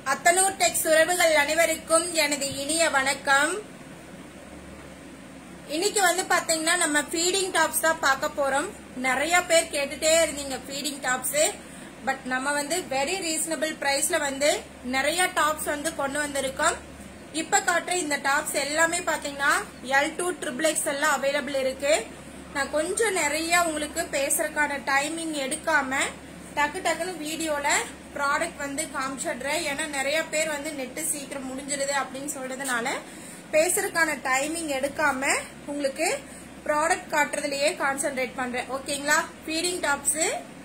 அத்தனூர் டெக்ஸ் உறவுகள் அனைவருக்கும் எனது இனிய வணக்கம் இன்னைக்கு வந்து பாத்தீங்கன்னா நம்ம ஃபீடிங் டாப்ஸ் தான் பார்க்க போறோம் நிறைய பேர் கேட்டுட்டே இருந்தீங்க ஃபீடிங் டாப்ஸ் பட் நம்ம வந்து வெரி ரீசனபிள் பிரைஸ்ல வந்து நிறைய டாப்ஸ் வந்து கொண்டு வந்திருக்கோம் இப்ப காட்டுற இந்த டாப்ஸ் எல்லாமே பாத்தீங்கன்னா எல் டூ ட்ரிபிள் எக்ஸ் எல்லாம் அவைலபிள் இருக்கு நான் கொஞ்சம் நிறைய உங்களுக்கு பேசுறதுக்கான டைமிங் எடுக்காம டக்கு டக்குன்னு வீடியோல ப்ராடக்ட் வந்து காமிச்சிடுறேன் ஏன்னா நிறைய பேர் வந்து நெட்டு சீக்கிரம் முடிஞ்சிருது அப்படின்னு சொல்றதுனால பேசுறதுக்கான டைமிங் எடுக்காம உங்களுக்கு ப்ராடக்ட் காட்டுறதுலயே கான்சென்ட்ரேட் பண்றேன் ஓகேங்களா ஃபீடிங் டாப்ஸ்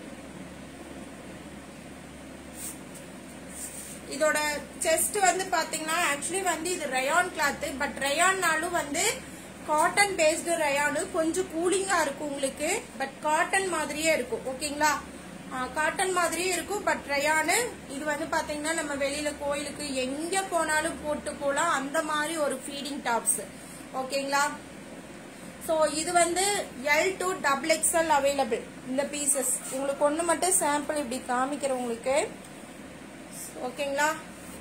இதோட செஸ்ட் வந்து பாத்தீங்கன்னா ஆக்சுவலி வந்து இது ரயான் கிளாத் பட் ரயான்னாலும் வந்து காட்டன் பேஸ்டு ரயானு கொஞ்சம் கூலிங்கா இருக்கும் உங்களுக்கு பட் காட்டன் மாதிரியே இருக்கும் ஓகேங்களா காட்டன் மாதிரியே இருக்கும் பட் ரயானு இது வந்து பாத்தீங்கன்னா நம்ம வெளியில கோயிலுக்கு எங்க போனாலும் போட்டு போலாம் அந்த மாதிரி ஒரு ஃபீடிங் டாப்ஸ் ஓகேங்களா சோ இது வந்து L to double XL available இந்த பீசஸ் உங்களுக்கு ஒண்ணு மட்டும் சாம்பிள் இப்படி காமிக்கிறேன் உங்களுக்கு ஓகேங்களா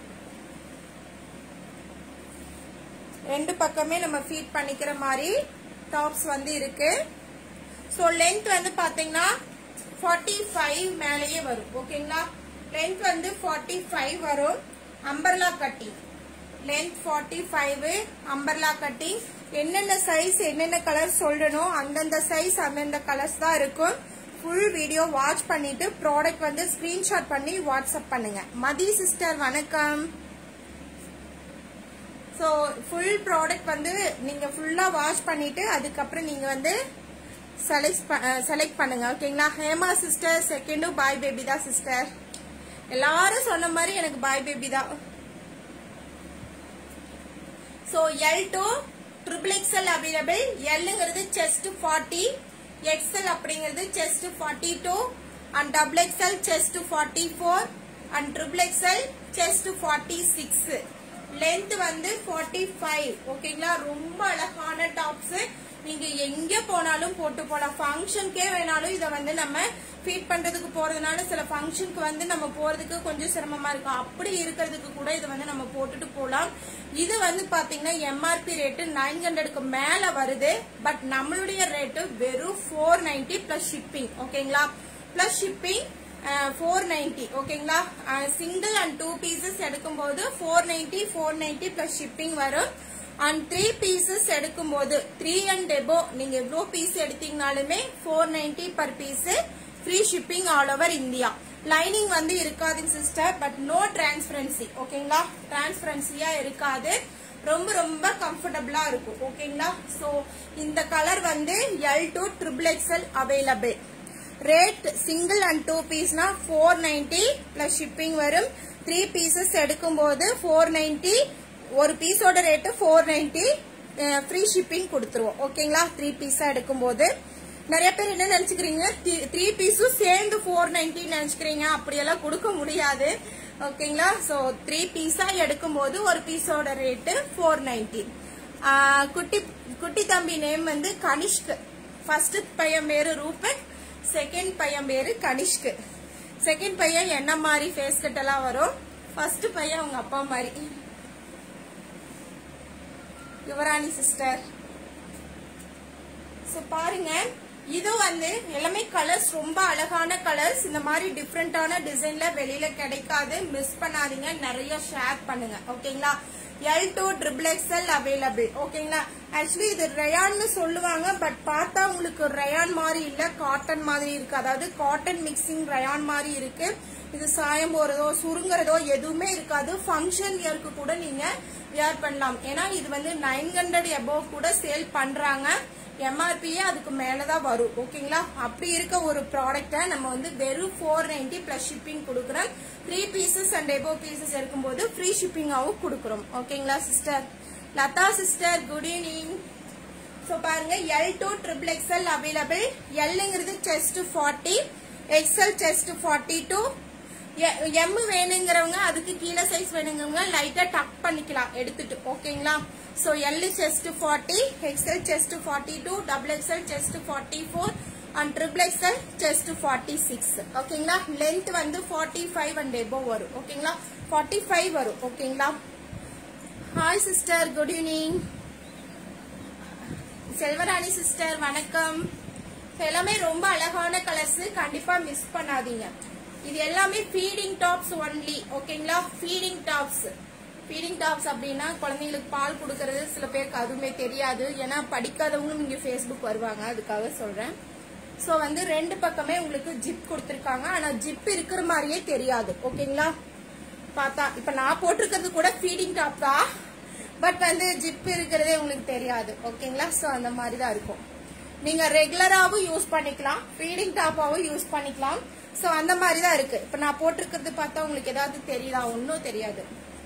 ரெண்டு பக்கமே நம்ம ஃபீட் பண்ணிக்கிற மாதிரி டாப்ஸ் வந்து இருக்கு ஸோ லென்த் வந்து பாத்தீங்கன்னா ஃபார்ட்டி ஃபைவ் மேலேயே வரும் ஓகேங்களா லென்த் வந்து ஃபார்ட்டி ஃபைவ் வரும் umbrella cutting length forty five umbrella cutting என்னென்ன சைஸ் என்னென்ன கலர் சொல்லணும் அந்தந்த சைஸ் அந்தந்த கலர்ஸ் தான் இருக்கும் ஃபுல் வீடியோ வாட்ச் பண்ணிட்டு ப்ராடக்ட் வந்து ஸ்கிரீன்ஷாட் பண்ணி வாட்ஸ்அப் பண்ணுங்க மதி சிஸ்டர் வணக்கம் ஸோ ஃபுல் ப்ராடக்ட் வந்து நீங்க ஃபுல்லா வாஷ் பண்ணிட்டு அதுக்கப்புறம் நீங்க வந்து செலக்ட் செலக்ட் பண்ணுங்க ஓகேங்களா ஹேமா சிஸ்டர் செகண்டும் பாய் பேபி தான் சிஸ்டர் எல்லாரும் சொன்ன மாதிரி எனக்கு பாய் பேபி தான் so L to triple XL available எல்லுங்கிறது செஸ்ட் ஃபார்ட்டி எக்ஸ்எல் அப்படிங்கிறது chest forty two and double XL chest forty four and triple XL chest forty six length வந்து ஃபார்ட்டி ஃபைவ் ஓகேங்களா ரொம்ப அழகான டாப்ஸ் நீங்க எங்க போனாலும் போட்டு போலாம் ஃபங்க்ஷனுக்கே வேணாலும் இதை வந்து நம்ம ஃபீட் பண்றதுக்கு போறதுனால சில ஃபங்க்ஷனுக்கு வந்து நம்ம போறதுக்கு கொஞ்சம் சிரமமா இருக்கும் அப்படி இருக்கிறதுக்கு கூட இதை வந்து நம்ம போட்டுட்டு போலாம் இது வந்து பாத்தீங்கன்னா எம்ஆர்பி ரேட்டு நைன் ஹண்ட்ரடுக்கு மேல வருது பட் நம்மளுடைய ரேட்டு வெறும் ஃபோர் நைன்டி பிளஸ் ஷிப்பிங் ஓகேங்களா பிளஸ் ஷிப்பிங் ஃபோர் நைன்டி ஓகேங்களா சிங்கிள் அண்ட் டூ பீசஸ் எடுக்கும்போது four ninety four ninety plus shipping வரும் அண்ட் த்ரீ பீசஸ் எடுக்கும்போது த்ரீ அண்ட் எபோ நீங்க எவ்வளோ பீஸ் எடுத்தீங்கனாலுமே four ninety per piece free shipping all over India lining வந்து இருக்காதுங்க sister but no transparency ஓகேங்களா டிரான்ஸ்பரன்சியா இருக்காது ரொம்ப ரொம்ப கம்ஃபர்டபுளா இருக்கும் ஓகேங்களா சோ இந்த கலர் வந்து L to triple XL available rate single and two பீஸ்னா ஃபோர் நைன்டி பிளஸ் ஷிப்பிங் வரும் த்ரீ பீசஸ் எடுக்கும்போது ஃபோர் நைன்டி ஒரு பீஸோட rate four ninety free shipping கொடுத்துருவோம் ஓகேங்களா த்ரீ பீஸா எடுக்கும்போது நிறைய பேர் என்ன நினைச்சுக்கிறீங்க த்ரீ பீஸும் சேர்ந்து ஃபோர் நைன்டி நினைச்சுக்கிறீங்க அப்படியெல்லாம் கொடுக்க முடியாது ஓகேங்களா ஸோ த்ரீ பீஸா எடுக்கும்போது ஒரு பீஸோட ரேட்டு ஃபோர் நைன்டி குட்டி குட்டி தம்பி நேம் வந்து கனிஷ்க் ஃபர்ஸ்ட் பையன் பேரு ரூபக் செகண்ட் பையன் பேரு கனிஷ்க் செகண்ட் பையன் என்ன மாதிரி ஃபேஸ் கட் எல்லாம் வரும் ஃபர்ஸ்ட் பையன் அவங்க அப்பா மாதிரி யுவராணி சிஸ்டர் ஸோ பாருங்க இது வந்து எல்லாமே கலர்ஸ் ரொம்ப அழகான கலர்ஸ் இந்த மாதிரி டிஃப்ரெண்டான டிசைன்ல வெளியில கிடைக்காது மிஸ் பண்ணாதீங்க நிறைய ஷேர் பண்ணுங்க ஓகேங்களா L to triple XL available ஓகேங்களா ஆக்சுவலி இது ரயான்னு சொல்லுவாங்க பட் பார்த்தா உங்களுக்கு ரயான் மாதிரி இல்ல காட்டன் மாதிரி இருக்கு அதாவது காட்டன் மிக்சிங் ரயான் மாதிரி இருக்கு இது சாயம் போறதோ சுருங்குறதோ எதுவுமே இருக்காது ஃபங்க்ஷன் இயருக்கு கூட நீங்க வியர் பண்ணலாம் ஏன்னா இது வந்து நைன் ஹண்ட்ரட் எபோவ் கூட சேல் பண்றாங்க எம்ஆர்பியே அதுக்கு மேலதான் வரும் ஓகேங்களா அப்படி இருக்க ஒரு ப்ராடக்ட நம்ம வந்து வெறும் ஃபோர் நைன்டி பிளஸ் ஷிப்பிங் கொடுக்குறோம் three pieces and above pieces இருக்கும்போது ஃப்ரீ ஷிப்பிங்காவும் கொடுக்குறோம் ஓகேங்களா sister Latha sister good evening so பாருங்க L to triple XL available எல்லுங்கிறது chest forty XL chest forty two M வேணுங்கிறவங்க அதுக்கு கீழே சைஸ் வேணுங்கிறவங்க லைட்டா டக் பண்ணிக்கலாம் எடுத்துட்டு ஓகேங்களா so L chest forty XL chest forty two double XL chest forty four and triple XL chest forty six ஓகேங்களா லென்த் வந்து ஃபார்ட்டி ஃபைவ் அண்ட் எபோ வரும் ஓகேங்களா ஃபார்ட்டி ஃபைவ் வரும் ஓகேங்களா hi sister good evening Selvarani sister வணக்கம் So, எல்லாமே ரொம்ப அழகான கலர்ஸ் கண்டிப்பா மிஸ் பண்ணாதீங்க இது எல்லாமே ஃபீடிங் டாப்ஸ் ஒன்லி ஓகேங்களா ஃபீடிங் டாப்ஸ் ஃபீடிங் டாப்ஸ் அப்படின்னா குழந்தைங்களுக்கு பால் கொடுக்கறது சில பேருக்கு அதுவுமே தெரியாது ஏன்னா படிக்காதவங்களும் இங்க ஃபேஸ்புக் வருவாங்க அதுக்காக சொல்றேன் ஸோ வந்து ரெண்டு பக்கமே உங்களுக்கு ஜிப் கொடுத்துருக்காங்க ஆனா ஜிப் இருக்கிற மாதிரியே தெரியாது ஓகேங்களா பார்த்தா இப்ப நான் போட்டிருக்கிறது கூட ஃபீடிங் டாப் தான் பட் வந்து ஜிப் இருக்கிறதே உங்களுக்கு தெரியாது ஓகேங்களா ஸோ அந்த மாதிரி தான் இருக்கும் நீங்க ரெகுலராகவும் யூஸ் பண்ணிக்கலாம் ஃபீடிங் டாப்பாவும் யூஸ் பண்ணிக்கலாம் ஸோ அந்த மாதிரி தான் இருக்கு இப்ப நான் போட்டிருக்கிறது பார்த்தா உங்களுக்கு ஏதாவது தெரியுதா ஒன்றும் தெரியாது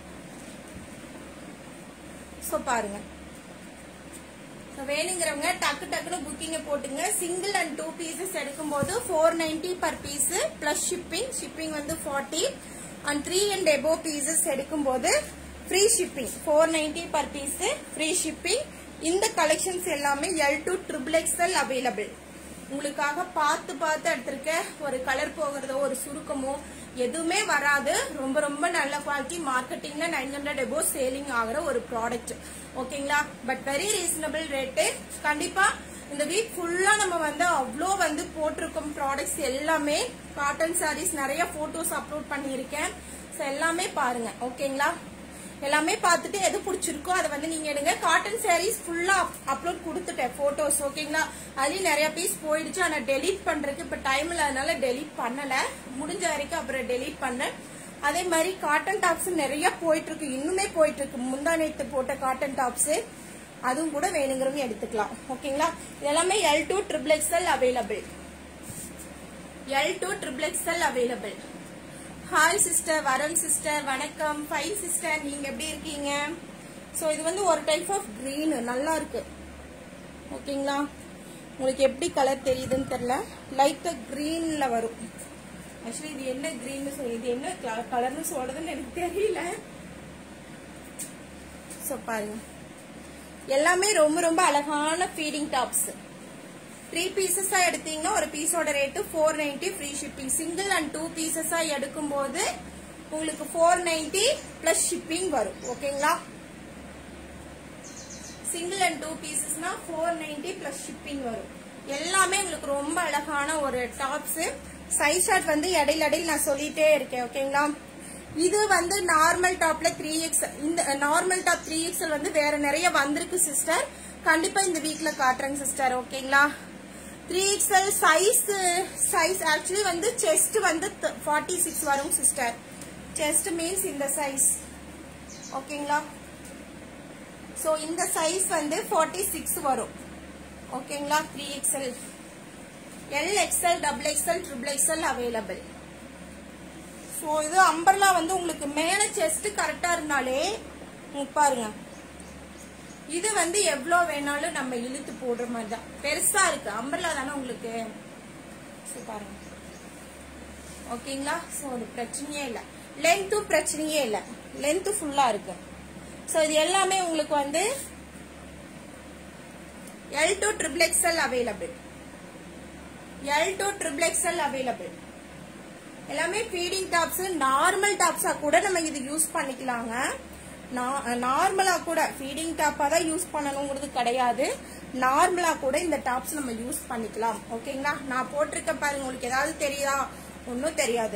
ஸோ பாருங்க So, வேணுங்கிறவங்க டக்கு டக்குன்னு புக்கிங்க போட்டுங்க சிங்கிள் அண்ட் டூ பீசஸ் எடுக்கும்போது four ninety per piece plus shipping shipping வந்து forty and three and above pieces எடுக்கும்போது free shipping four ninety per piece free shipping இந்த கலெக்ஷன்ஸ் எல்லாமே L to triple XL available உங்களுக்காக பார்த்து பார்த்து எடுத்திருக்க ஒரு கலர் போகிறதோ ஒரு சுருக்கமோ எதுவுமே வராது ரொம்ப ரொம்ப நல்ல குவாலிட்டி மார்க்கெட்டிங்ல நைன் ஹண்ட்ரட் எபோ சேலிங் ஆகிற ஒரு ப்ராடக்ட் ஓகேங்களா பட் வெரி ரீசனபிள் ரேட்டு கண்டிப்பா இந்த வீக் ஃபுல்லா நம்ம வந்து அவ்வளோ வந்து போட்டிருக்கோம் ப்ராடக்ட்ஸ் எல்லாமே காட்டன் சாரீஸ் நிறைய போட்டோஸ் அப்லோட் பண்ணியிருக்கேன் ஸோ எல்லாமே பாருங்க ஓகேங்களா எல்லாமே பார்த்துட்டு எது பிடிச்சிருக்கோ அதை வந்து நீங்க எடுங்க காட்டன் சாரீஸ் ஃபுல்லா அப்லோட் கொடுத்துட்டேன் போட்டோஸ் ஓகேங்களா அதுலயும் நிறைய பீஸ் போயிடுச்சு ஆனா டெலீட் பண்றதுக்கு இப்ப டைம் இல்லாதனால டெலீட் பண்ணல முடிஞ்ச வரைக்கும் அப்புறம் டெலீட் பண்ணேன் அதே மாதிரி காட்டன் டாப்ஸ் நிறைய போயிட்டு இருக்கு இன்னுமே போயிட்டு இருக்கு முந்தா நேத்து போட்ட காட்டன் டாப்ஸ் அதுவும் கூட வேணுங்கிறவங்க எடுத்துக்கலாம் ஓகேங்களா இது எல்லாமே L to triple XL available L to triple XL available hi sister Varam sister வணக்கம் ஃபைன் சிஸ்டர் நீங்க எப்படி இருக்கீங்க ஸோ இது வந்து ஒரு டைப் ஆஃப் green நல்லா இருக்கு ஓகேங்களா உங்களுக்கு எப்படி கலர் தெரியுதுன்னு தெரியல லைட்டா greenல வரும் ஆக்சுவலி இது என்ன கிரீன் சொல்லி இது என்ன கலர்னு சொல்றதுன்னு எனக்கு தெரியல ஸோ பாருங்க எல்லாமே ரொம்ப ரொம்ப அழகான ஃபீடிங் டாப்ஸ் த்ரீ பீசஸா எடுத்தீங்கன்னா ஒரு பீஸோட rate four ninety free shipping single and two பீசஸா எடுக்கும்போது உங்களுக்கு ஃபோர் நைன்டி பிளஸ் ஷிப்பிங் வரும் ஓகேங்களா சிங்கிள் அண்ட் டூ பீசஸ்னா ஃபோர் நைன்டி பிளஸ் ஷிப்பிங் வரும் எல்லாமே உங்களுக்கு ரொம்ப அழகான ஒரு டாப்ஸ் சைஸ் ஷார்ட் வந்து இடையில இடையில நான் சொல்லிட்டே இருக்கேன் ஓகேங்களா இது வந்து நார்மல் டாப்ல த்ரீ எக்ஸ் இந்த நார்மல் டாப் த்ரீ எக்ஸ்எல் வந்து வேற நிறைய வந்திருக்கு சிஸ்டர் கண்டிப்பா இந்த வீக்ல காட்டுறேங்க சிஸ்டர் ஓகேங்களா three XL size size actually வந்து செஸ்ட் வந்து ஃபார்ட்டி சிக்ஸ் வரும் சிஸ்டர் செஸ்ட் மீன்ஸ் இந்த சைஸ் ஓகேங்களா ஸோ இந்த சைஸ் வந்து ஃபார்ட்டி சிக்ஸ் வரும் ஓகேங்களா three XL L XL double XL triple XL available so இது அம்பர்லா வந்து உங்களுக்கு மேலே செஸ்ட் கரெக்டாக இருந்தாலே இங்க பாருங்க இது வந்து எவ்வளோ வேணாலும் நம்ம இழுத்து போடுற மாதிரி தான் பெருசா இருக்கு அம்பர்லா தானே உங்களுக்கு ஸோ பாருங்க ஓகேங்களா ஸோ அது பிரச்சனையே இல்லை லென்த்தும் பிரச்சனையே இல்லை லென்த்து ஃபுல்லாக இருக்கு ஸோ இது எல்லாமே உங்களுக்கு வந்து L to triple XL available L to triple XL available எல்லாமே ஃபீடிங் டாப்ஸ் நார்மல் டாப்ஸா கூட நம்ம இது யூஸ் பண்ணிக்கலாங்க நார்மலா கூட ஃபீடிங் டாப்பா தான் யூஸ் பண்ணணுங்கிறது கிடையாது நார்மலா கூட இந்த டாப்ஸ் நம்ம யூஸ் பண்ணிக்கலாம் ஓகேங்களா நான் போட்டிருக்க பாருங்க உங்களுக்கு ஏதாவது தெரியுதா ஒன்றும் தெரியாது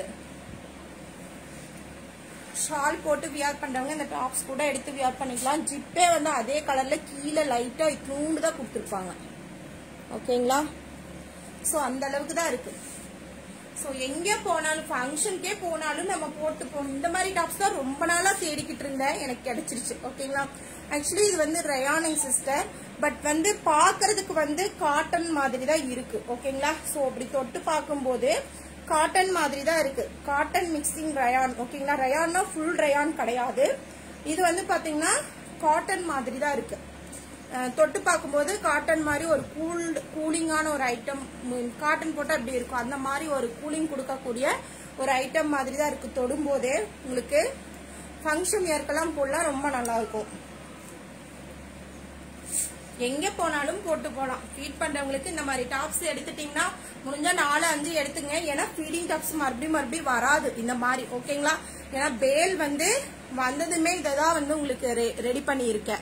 ஷால் போட்டு வியர் பண்றவங்க இந்த டாப்ஸ் கூட எடுத்து வியர் பண்ணிக்கலாம் ஜிப்பே வந்து அதே கலர்ல கீழே லைட்டா இட்லூண்டு தான் கொடுத்துருப்பாங்க ஓகேங்களா ஸோ அந்த அளவுக்கு தான் இருக்கு ஸோ எங்கே போனாலும் ஃபங்க்ஷனுக்கே போனாலும் நம்ம போட்டு போகணும் இந்த மாதிரி டாப்ஸ் தான் ரொம்ப நாளாக தேடிக்கிட்டு இருந்தேன் எனக்கு கிடைச்சிருச்சு ஓகேங்களா ஆக்சுவலி இது வந்து ரயானிங் சிஸ்டர் பட் வந்து பார்க்கறதுக்கு வந்து காட்டன் மாதிரி தான் இருக்கு ஓகேங்களா ஸோ அப்படி தொட்டு பார்க்கும்போது காட்டன் மாதிரி தான் இருக்கு காட்டன் மிக்சிங் ரயான் ஓகேங்களா ரயான்னா ஃபுல் ரயான் கிடையாது இது வந்து பாத்தீங்கன்னா காட்டன் மாதிரி தான் இருக்கு அஹ் தொட்டு பார்க்கும்போது காட்டன் மாதிரி ஒரு கூல் கூலிங்கான ஒரு ஐட்டம் காட்டன் போட்டால் எப்படி இருக்கும் அந்த மாதிரி ஒரு கூலிங் கொடுக்கக்கூடிய ஒரு ஐட்டம் மாதிரி தான் இருக்கு தொடும்போதே உங்களுக்கு ஃபங்க்ஷன் இயற்கெல்லாம் போடலாம் ரொம்ப நல்லா இருக்கும் எங்க போனாலும் போட்டு போலாம் ஃபீட் பண்றவங்களுக்கு இந்த மாதிரி டாப்ஸ் எடுத்துட்டீங்கன்னா முடிஞ்சா நாலு அஞ்சு எடுத்துங்க ஏன்னா ஃபீடிங் டாப்ஸ் மறுபடியும் மறுபடியும் வராது இந்த மாதிரி ஓகேங்களா ஏன்னா பேல் வந்து வந்ததுமே இதை தான் வந்து உங்களுக்கு ரெடி பண்ணியிருக்கேன்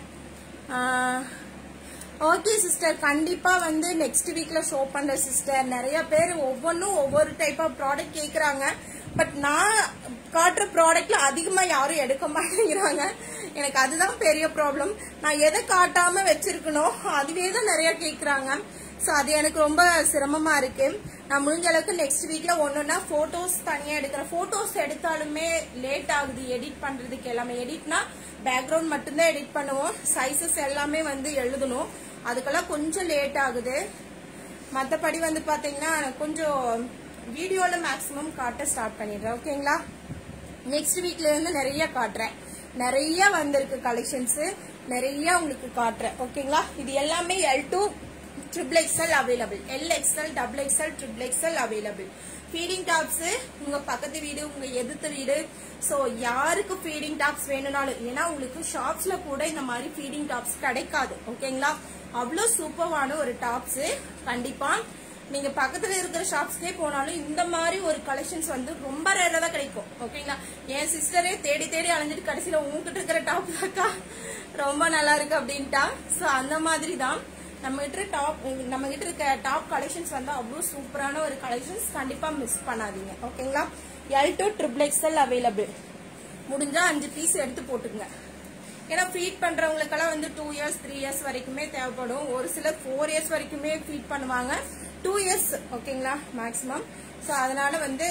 ஓகே சிஸ்டர் கண்டிப்பா வந்து நெக்ஸ்ட் வீக்ல ஷோ பண்ற சிஸ்டர் நிறைய பேர் ஒவ்வொன்றும் ஒவ்வொரு டைப் ஆஃப் ப்ராடக்ட் கேக்குறாங்க பட் நான் காட்டுற ப்ராடக்ட்ல அதிகமா யாரும் எடுக்க மாட்டேங்கிறாங்க எனக்கு அதுதான் பெரிய ப்ராப்ளம் நான் எதை காட்டாம வச்சிருக்கணும் அதுவே தான் நிறைய கேக்குறாங்க ஸோ அது எனக்கு ரொம்ப சிரமமா இருக்கு நான் முடிஞ்ச அளவுக்கு நெக்ஸ்ட் வீக்ல ஒன்னொன்னா போட்டோஸ் தனியா எடுக்கிறேன் போட்டோஸ் எடுத்தாலுமே லேட் ஆகுது எடிட் பண்றதுக்கு எல்லாமே எடிட்னா பேக்ரவுண்ட் மட்டும்தான் எடிட் பண்ணுவோம் சைசஸ் எல்லாமே வந்து எழுதணும் அதுக்கெல்லாம் கொஞ்சம் லேட் ஆகுது மற்றபடி வந்து பாத்தீங்கன்னா கொஞ்சம் வீடியோல மேக்ஸிமம் காட்ட ஸ்டார்ட் பண்ணிடுறேன் ஓகேங்களா நெக்ஸ்ட் வீக்ல இருந்து நிறைய காட்டுறேன் நிறைய வந்திருக்கு கலெக்ஷன்ஸ் நிறைய உங்களுக்கு காட்டுறேன் ஓகேங்களா இது எல்லாமே L to triple XL available L XL double XL triple XL available feeding tops உங்க பக்கத்து வீடு உங்க எதிர்த்த வீடு சோ யாருக்கு ஃபீடிங் டாப்ஸ் வேணும்னாலும் ஏன்னா உங்களுக்கு ஷாப்ஸ்ல கூட இந்த மாதிரி ஃபீடிங் டாப்ஸ் கிடைக்காது ஓகேங்களா அவ்வளோ சூப்பரான ஒரு டாப்ஸ் கண்டிப்பா நீங்க பக்கத்துல இருக்கிற ஷாப்ஸ்க்கே போனாலும் இந்த மாதிரி ஒரு கலெக்ஷன்ஸ் வந்து ரொம்ப ரேரா தான் கிடைக்கும் ஓகேங்களா என் சிஸ்டரே தேடி தேடி அலைஞ்சிட்டு கடைசியில உங்ககிட்ட இருக்கிற டாப் தாக்கா ரொம்ப நல்லா இருக்கு அப்படின்ட்டா சோ அந்த மாதிரி தான் நம்ம கிட்ட டாப் நம்ம கிட்ட இருக்க டாப் கலெக்ஷன்ஸ் வந்து அவ்வளோ சூப்பரான ஒரு கலெக்ஷன்ஸ் கண்டிப்பா மிஸ் பண்ணாதீங்க ஓகேங்களா L to triple XL available முடிஞ்சா அஞ்சு பீஸ் எடுத்து போட்டுங்க ஏன்னா ஃபீட் பண்றவங்களுக்கெல்லாம் வந்து டூ இயர்ஸ் த்ரீ இயர்ஸ் வரைக்குமே தேவைப்படும் ஒரு சிலர் ஃபோர் இயர்ஸ் வரைக்குமே ஃபீட் பண்ணுவாங்க டூ இயர்ஸ் ஓகேங்களா மேக்ஸிமம் ஸோ அதனால வந்து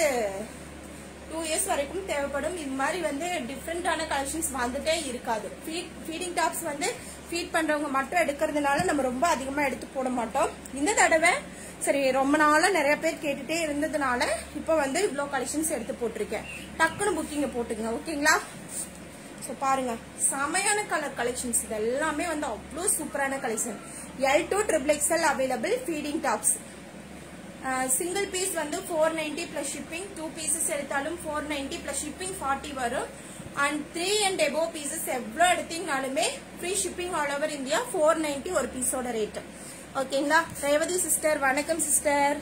டூ இயர்ஸ் வரைக்கும் தேவைப்படும் இது மாதிரி வந்து டிஃப்ரெண்டான கலெக்ஷன்ஸ் வந்துட்டே இருக்காது ஃபீட் ஃபீடிங் டாப்ஸ் வந்து ஃபீட் பண்றவங்க மட்டும் எடுக்கிறதுனால நம்ம ரொம்ப அதிகமா எடுத்து போட மாட்டோம் இந்த தடவை சரி ரொம்ப நாளா நிறைய பேர் கேட்டுட்டே இருந்ததுனால இப்போ வந்து இவ்வளோ கலெக்ஷன்ஸ் எடுத்து போட்டிருக்கேன் டக்குன்னு புக்கிங்க போட்டுங்க ஓகேங்களா ஸோ பாருங்க செமையான கலர் கலெக்ஷன்ஸ் இது எல்லாமே வந்து அவ்வளோ சூப்பரான collection L to triple XL available feeding tops single piece வந்து four ninety plus shipping two pieces எடுத்தாலும் four ninety plus shipping forty வரும் and three and above pieces எவ்வளோ எடுத்தீங்கனாலுமே free shipping all over India four ninety ஒரு பீஸோட rate ஓகேங்களா Revathi sister வணக்கம் sister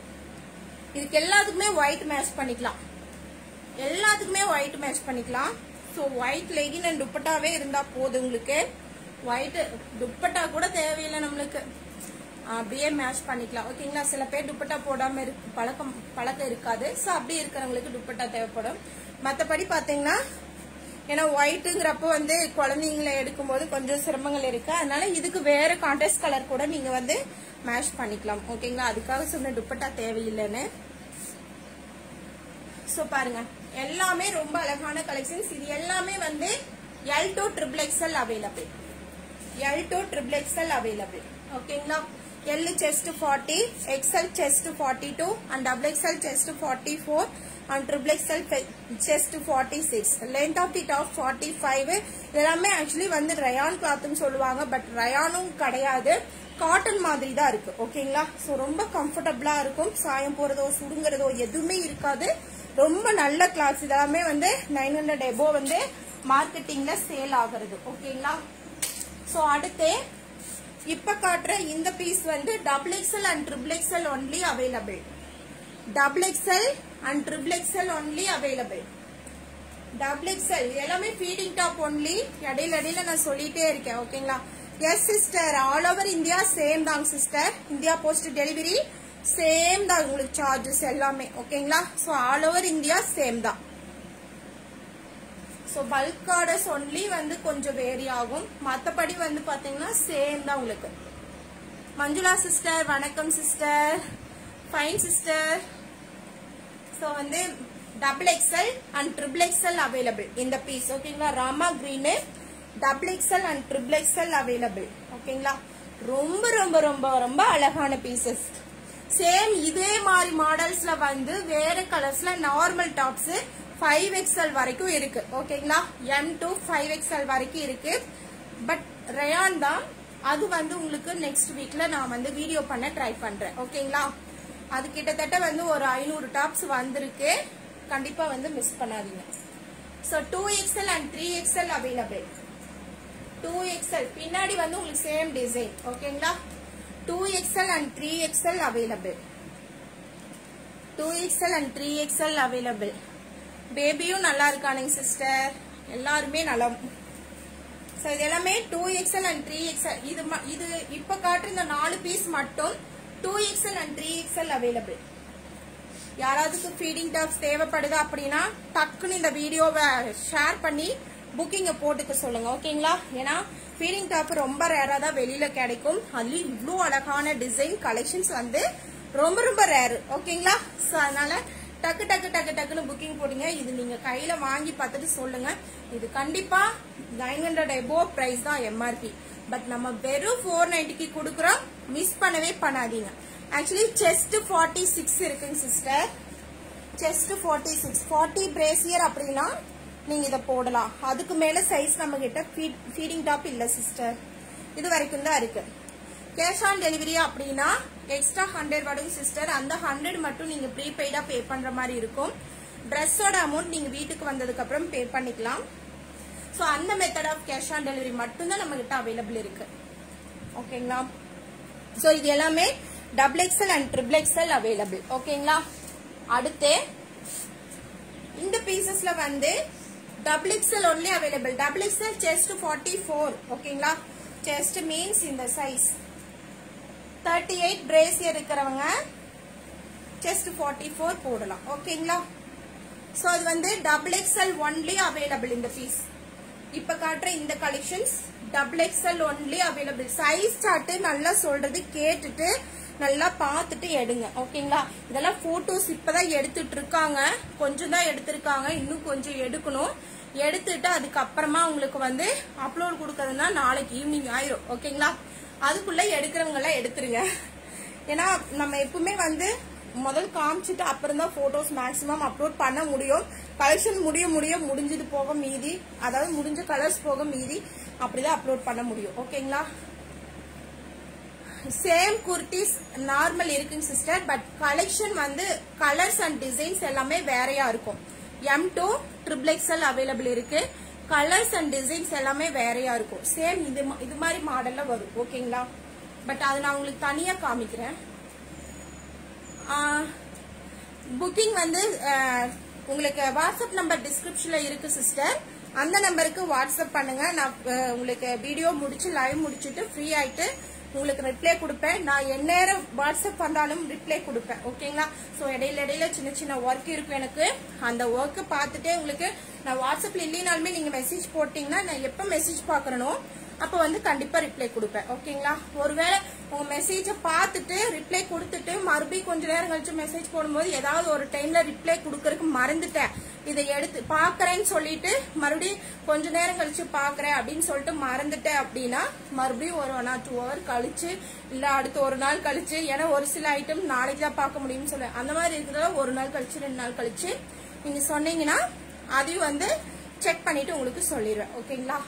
இதுக்கு எல்லாத்துக்குமே ஒயிட் மேட்ச் பண்ணிக்கலாம் எல்லாத்துக்குமே ஒயிட் மேட்ச் பண்ணிக்கலாம் ஸோ ஒயிட் லெகின் அண்ட் துப்பட்டாவே இருந்தா போதும் உங்களுக்கு ஒயிட் துப்பட்டா கூட தேவையில்லை நம்மளுக்கு அப்படியே மேட்ச் பண்ணிக்கலாம் ஓகேங்களா சில பேர் துப்பட்டா போடாம இருக்கு பழக்கம் பழக்கம் இருக்காது ஸோ அப்படி இருக்கிறவங்களுக்கு துப்பட்டா தேவைப்படும் மற்றபடி பார்த்தீங்கன்னா ஏன்னா ஒயிட்டுங்கிறப்போ வந்து குழந்தைங்களை எடுக்கும்போது கொஞ்சம் சிரமங்கள் இருக்கு அதனால இதுக்கு வேற கான்ட்ராஸ்ட் கலர் கூட நீங்க வந்து மேட்ச் பண்ணிக்கலாம் ஓகேங்களா அதுக்காக சொன்ன துப்பட்டா தேவையில்லைன்னு ஸோ பாருங்க எல்லாமே ரொம்ப அழகான கலெக்ஷன்ஸ் இது எல்லாமே வந்து L to triple XL available L to triple XL available ஓகேங்களா L chest forty XL chest forty two and double XL chest forty four and triple XL chest forty six length of the top forty five இதெல்லாமே actually வந்து rayon கிளாத்னு சொல்லுவாங்க but ரயானும் கிடையாது cotton மாதிரி தான் இருக்கு ஓகேங்களா ஸோ ரொம்ப கம்ஃபர்டபுளா இருக்கும் சாயம் போறதோ சுடுங்கிறதோ எதுவுமே இருக்காது ரொம்ப நல்ல கிளாஸ் இதெல்லாமே வந்து நைன் ஹண்ட்ரட் எபோ வந்து மார்க்கெட்டிங்ல சேல் ஆகுறது ஓகேங்களா ஸோ அடுத்து இப்ப காட்டுற இந்த பீஸ் வந்து double XL and triple XL only available double XL and triple XL only available double XL எல்லாமே ஃபீடிங் டாப் ஒன்லி இடையில இடையில நான் சொல்லிட்டே இருக்கேன் ஓகேங்களா yes sister all over India same தாங்க sister India post delivery same தான் உங்களுக்கு சார்ஜஸ் எல்லாமே ஓகேங்களா so all over India same தான் ஸோ பல்க் ஆர்டர்ஸ் ஒன்லி வந்து கொஞ்சம் வேரி ஆகும் மற்றபடி வந்து பார்த்தீங்கன்னா சேம் தான் உங்களுக்கு மஞ்சுளா சிஸ்டர் வணக்கம் சிஸ்டர் ஃபைன் சிஸ்டர் ஸோ வந்து double XL and triple XL available இந்த பீஸ் ஓகேங்களா Rama green double XL and triple XL available ஓகேங்களா ரொம்ப ரொம்ப ரொம்ப ரொம்ப அழகான பீசஸ் சேம் இதே மாதிரி மாடல்ஸ்ல வந்து வேற கலர்ஸ்ல நார்மல் டாப்ஸ் ஃபைவ் எக்ஸ்எல் வரைக்கும் இருக்கு ஓகேங்களா எம் டு ஃபைவ் எக்ஸ்எல் வரைக்கும் இருக்கு பட் ரயான் தான் அது வந்து உங்களுக்கு நெக்ஸ்ட் வீக்ல நான் வந்து வீடியோ பண்ண ட்ரை பண்றேன் ஓகேங்களா அது கிட்டத்தட்ட வந்து ஒரு ஐநூறு டாப்ஸ் வந்திருக்கு கண்டிப்பா வந்து மிஸ் பண்ணாதீங்க so two XL and three XL available two XL பின்னாடி வந்து உங்களுக்கு சேம் டிசைன் ஓகேங்களா two XL and three XL available two XL and three XL available பேபியும் நல்லா இருக்கானுங்க சிஸ்டர் எல்லாருமே நல்லா ஸோ இது எல்லாமே two XL and three XL இது ம- இது இப்போ காட்டுற இந்த நாலு பீஸ் மட்டும் two XL and three XL available யாராவதுக்கு ஃபீடிங் டாப்ஸ் தேவைப்படுது அப்படின்னா டக்குன்னு இந்த வீடியோவை ஷேர் பண்ணி புக்கிங்கை போட்டுக்க சொல்லுங்க ஓகேங்களா ஏன்னா ஃபீடிங் டாப் ரொம்ப ரேராக தான் வெளியில கிடைக்கும் அதுலயும் இவ்வளோ அழகான டிசைன் கலெக்ஷன்ஸ் வந்து ரொம்ப ரொம்ப ரேர் ஓகேங்களா ஸோ அதனால டக்கு டக்கு டக்கு டக்குன்னு புக்கிங் போடுங்க இது நீங்க கையில வாங்கி பார்த்துட்டு சொல்லுங்க இது கண்டிப்பா நைன் ஹண்ட்ரட் எபோ பிரைஸ் தான் எம்ஆர்பி பட் நம்ம வெறும் ஃபோர் நைன்டிக்கு கொடுக்குறோம் மிஸ் பண்ணவே பண்ணாதீங்க ஆக்சுவலி செஸ்ட் ஃபார்ட்டி சிக்ஸ் இருக்குங்க sister chest forty six forty brassiere அப்படின்னா நீங்க இதை போடலாம் அதுக்கு மேல சைஸ் நம்ம கிட்ட ஃபீடிங் டாப் இல்ல சிஸ்டர் இது வரைக்கும் தான் இருக்கு கேஷ் ஆன் டெலிவரி அப்படின்னா எக்ஸ்ட்ரா ஹண்ட்ரட் வரும் சிஸ்டர் அந்த ஹண்ட்ரட் மட்டும் நீங்க ப்ரீபெய்டா பே பண்ற மாதிரி இருக்கும் ட்ரெஸ்ஸோட அமௌண்ட் நீங்க வீட்டுக்கு வந்ததுக்கு அப்புறம் பே பண்ணிக்கலாம் ஸோ அந்த method of cash on delivery மட்டும்தான் நம்ம கிட்ட அவைலபிள் இருக்கு ஓகேங்களா ஸோ இது எல்லாமே double XL and triple XL available ஓகேங்களா அடுத்து இந்த பீசஸ்ல வந்து double XL only available double XL chest forty four ஓகேங்களா செஸ்ட் மீன்ஸ் இந்த சைஸ் தேர்ட்டி எயிட் பிரேசியர் இருக்கிறவங்க செஸ்ட் ஃபார்ட்டி ஃபோர் போடலாம் ஓகேங்களா ஸோ அது வந்து டபுள் எக்ஸ்எல் ஒன்லி அவைலபிள் இந்த பீஸ் இப்ப காட்டுற இந்த collections double XL only available size chart நல்லா சொல்றது கேட்டுட்டு நல்லா பார்த்துட்டு எடுங்க ஓகேங்களா இதெல்லாம் போட்டோஸ் இப்பதான் எடுத்துட்டு இருக்காங்க கொஞ்சம் தான் எடுத்திருக்காங்க இன்னும் கொஞ்சம் எடுக்கணும் எடுத்துட்டு அதுக்கப்புறமா உங்களுக்கு வந்து அப்லோட் கொடுக்கறதுனா நாளைக்கு ஈவினிங் ஆயிரும் ஓகேங்களா அதுக்குள்ள எடுக்கிறவங்க எல்லாம் எடுத்துருங்க ஏன்னா நம்ம எப்பவுமே வந்து முதல் காமிச்சிட்டு அப்புறம் தான் போட்டோஸ் மேக்ஸிமம் அப்லோட் பண்ண முடியும் கலெக்ஷன் முடிய முடிய முடிஞ்சது போக மீதி அதாவது முடிஞ்ச கலர்ஸ் போக மீதி அப்படிதான் அப்லோட் பண்ண முடியும் ஓகேங்களா சேம் குர்த்திஸ் நார்மல் இருக்குங்க சிஸ்டர் பட் கலெக்ஷன் வந்து கலர்ஸ் அண்ட் டிசைன்ஸ் எல்லாமே வேறையா இருக்கும் M to triple XL available இருக்கு கலர்ஸ் அண்ட் டிசைன்ஸ் எல்லாமே வேறையா இருக்கும் சேம் இது மா- இது மாதிரி மாடல்ல வரும் ஓகேங்களா பட் அது நான் உங்களுக்கு தனியா காமிக்கிறேன் புக்கிங் வந்து ஆஹ், உங்களுக்கு வாட்ஸ்அப் நம்பர் டிஸ்கிரிப்ஷன்ல இருக்கு சிஸ்டர் அந்த நம்பருக்கு வாட்ஸ்அப் பண்ணுங்க நான் ஆஹ், உங்களுக்கு வீடியோ முடிச்சு லைவ் முடிச்சுட்டு ஃப்ரீ ஆயிட்டு உங்களுக்கு ரிப்ளை கொடுப்பேன் நான் எந்நேரம் வாட்ஸ்அப் பண்ணாலும் ரிப்ளை கொடுப்பேன் ஓகேங்களா ஸோ இடையில இடையில சின்ன சின்ன ஒர்க் இருக்கும் எனக்கு அந்த ஒர்க்கை பார்த்துட்டே உங்களுக்கு நான் வாட்ஸ்அப்ல இல்லைனாலுமே நீங்க மெசேஜ் போட்டீங்கன்னா நான் எப்போ மெசேஜ் பார்க்கறனோ அப்போ வந்து கண்டிப்பா ரிப்ளை கொடுப்பேன் ஓகேங்களா ஒருவேளை உங்க மெசேஜை பார்த்துட்டு ரிப்ளை கொடுத்துட்டு மறுபடியும் கொஞ்ச நேரம் கழிச்சு மெசேஜ் போடும்போது ஏதாவது ஒரு டைம்ல ரிப்ளை கொடுக்கறதுக்கு மறந்துட்டேன் இதை எடுத்து பாக்குறேன்னு சொல்லிட்டு மறுபடியும் கொஞ்ச நேரம் கழிச்சு பாக்குறேன் அப்படின்னு சொல்லிட்டு மறந்துட்டேன் அப்படின்னா மறுபடியும் ஒரு ஒன் ஆர் டூ ஹவர் கழிச்சு இல்ல அடுத்து ஒரு நாள் கழிச்சு ஏன்னா ஒரு சில ஐட்டம் நாளைக்கு தான் பார்க்க முடியும்னு சொல்ல அந்த மாதிரி இருக்கிறத ஒரு நாள் கழிச்சு ரெண்டு நாள் கழிச்சு நீங்க சொன்னீங்கன்னா அதையும் வந்து செக் பண்ணிட்டு உங்களுக்கு சொல்லிடுவேன் ஓகேங்களா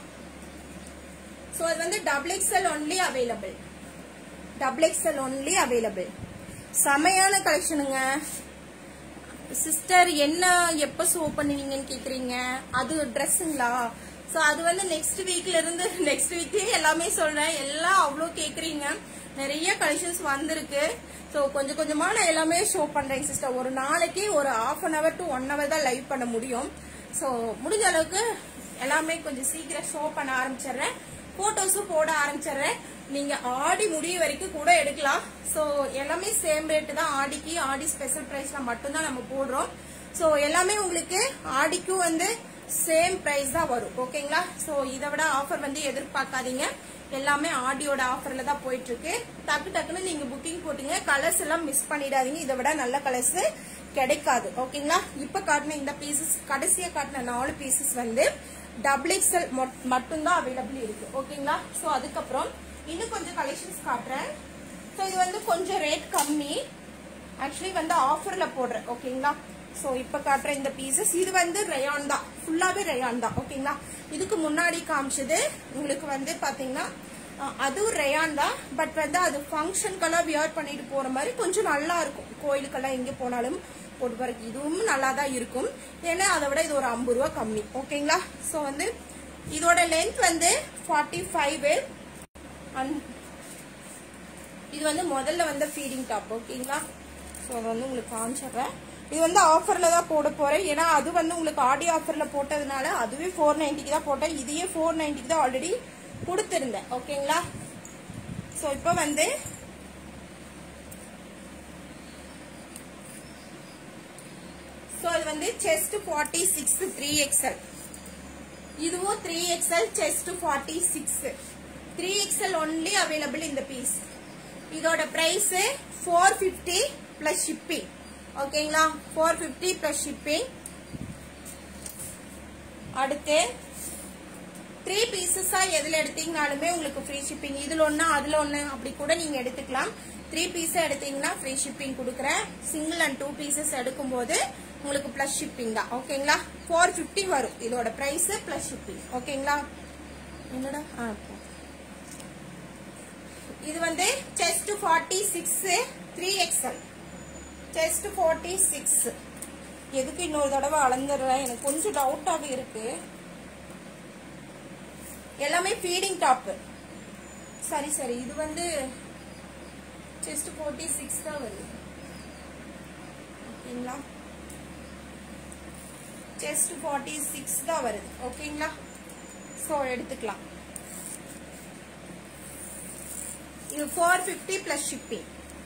ஸோ அது வந்து double XL only available double XL only available செமையான கலெக்ஷனுங்க சிஸ்டர் என்ன எப்போ ஷோ பண்ணுவீங்கன்னு கேக்குறீங்க அது ட்ரெஸ்ஸுங்களா ஸோ அது வந்து நெக்ஸ்ட் வீக்ல இருந்து நெக்ஸ்ட் வீக்லயே எல்லாமே சொல்றேன் எல்லாம் அவ்வளோ கேக்குறீங்க நிறைய கலெக்ஷன்ஸ் வந்திருக்கு ஸோ கொஞ்சம் கொஞ்சமா நான் எல்லாமே ஷோ பண்றேன் சிஸ்டர் ஒரு நாளைக்கு ஒரு half an hour to one hour தான் லைவ் பண்ண முடியும் ஸோ முடிஞ்ச அளவுக்கு எல்லாமே கொஞ்சம் சீக்கிரம் ஷோ பண்ண ஆரம்பிச்சிடுறேன் போட்டோஸும் போட ஆரம்பிச்சிடுறேன் நீங்க ஆடி முடிய வரைக்கும் கூட எடுக்கலாம் ஸோ எல்லாமே சேம் ரேட்டு தான் ஆடிக்கு ஆடி ஸ்பெஷல் பிரைஸ்ல மட்டும்தான் நம்ம போடுறோம் ஸோ எல்லாமே உங்களுக்கு ஆடிக்கும் வந்து சேம் பிரைஸ் தான் வரும் ஓகேங்களா ஸோ இதை விட ஆஃபர் வந்து எதிர்பார்க்காதீங்க எல்லாமே ஆடியோட ஆஃபர்ல தான் போயிட்டு இருக்கு டக்கு டக்குன்னு நீங்க புக்கிங் போட்டீங்க கலர்ஸ் எல்லாம் மிஸ் பண்ணிடாதீங்க இதை விட நல்ல கலர்ஸ் கிடைக்காது ஓகேங்களா இப்ப காட்டின இந்த பீசஸ் கடைசியா காட்டின நாலு பீசஸ் வந்து டபுள் எக்ஸ்எல் மட்டும்தான் அவைலபிள் இருக்கு ஓகேங்களா ஸோ அதுக்கப்புறம் இன்னும் கொஞ்சம் கலெக்ஷன்ஸ் காட்டுறேன் ஸோ இது வந்து கொஞ்சம் ரேட் கம்மி ஆக்சுவலி வந்து ஆஃபர்ல போடுறேன் ஓகேங்களா ஸோ இப்போ காட்டுற இந்த பீசஸ் இது வந்து ரயான் தான் ஃபுல்லாவே ரயான் தான் ஓகேங்களா இதுக்கு முன்னாடி காமிச்சது உங்களுக்கு வந்து பாத்தீங்கன்னா அஹ், அதுவும் ரயான் தான் பட் வந்து அது ஃபங்க்ஷனுக்கெல்லாம் வியர் பண்ணிட்டு போற மாதிரி கொஞ்சம் நல்லா இருக்கும் கோயிலுக்கெல்லாம் எங்க போனாலும் போட்டு போறதுக்கு இதுவும் நல்லா தான் இருக்கும் ஏன்னா அதை விட இது ஒரு ஐம்பது ரூபா கம்மி ஓகேங்களா ஸோ வந்து இதோட லென்த் வந்து ஃபார்ட்டி ஃபைவ் இது வந்து முதல்ல வந்து ஃபீடிங் டாப் ஓகேங்களா ஸோ அதை வந்து உங்களுக்கு காமிச்சிடுறேன் இது வந்து ஆஃபரில் தான் போட போகிறேன் ஏன்னா அது வந்து உங்களுக்கு ஆடி ஆஃபரில் போட்டதுனால அதுவே ஃபோர் நைன்ட்டிக்கு தான் போட்டேன் இதையே ஃபோர் நைன்ட்டிக்கு தான் ஆல்ரெடி கொடுத்துருந்தேன் ஓகேங்களா ஸோ இப்போ வந்து ஸோ இது வந்து chest forty six three XL இதுவும் three XL chest forty six three XL only available இந்த பீஸ் இதோட price four fifty plus shipping ஓகேங்களா ஃபோர் ஃபிஃப்டி பிளஸ் ஷிப்பிங் அடுத்து த்ரீ பீசஸா எதுல எடுத்தீங்கனாலுமே உங்களுக்கு ஃப்ரீ ஷிப்பிங் இதுல ஒண்ணு அதுல ஒண்ணு அப்படி கூட நீங்க எடுத்துக்கலாம் த்ரீ பீஸ் எடுத்தீங்கன்னா ஃப்ரீ ஷிப்பிங் கொடுக்குறேன் சிங்கிள் அண்ட் டூ பீசஸ் எடுக்கும்போது உங்களுக்கு பிளஸ் ஷிப்பிங் தான் ஓகேங்களா ஃபோர் ஃபிஃப்டி வரும் இதோட பிரைஸ் பிளஸ் ஷிப்பிங் ஓகேங்களா என்னடா ஆ okay. இது வந்து chest forty six three XL chest forty six எதுக்கு இன்னொரு தடவை அளந்துடுறேன் எனக்கு கொஞ்சம் டவுட்டாகவே இருக்கு எல்லாமே ஃபீடிங் டாப் சரி சரி இது வந்து செஸ்ட் ஃபோர்ட்டி சிக்ஸ் தான் வருது ஓகேங்களா செஸ்ட் ஃபார்ட்டி சிக்ஸ் தான் வருது ஓகேங்களா ஸோ எடுத்துக்கலாம் இது four fifty plus shipping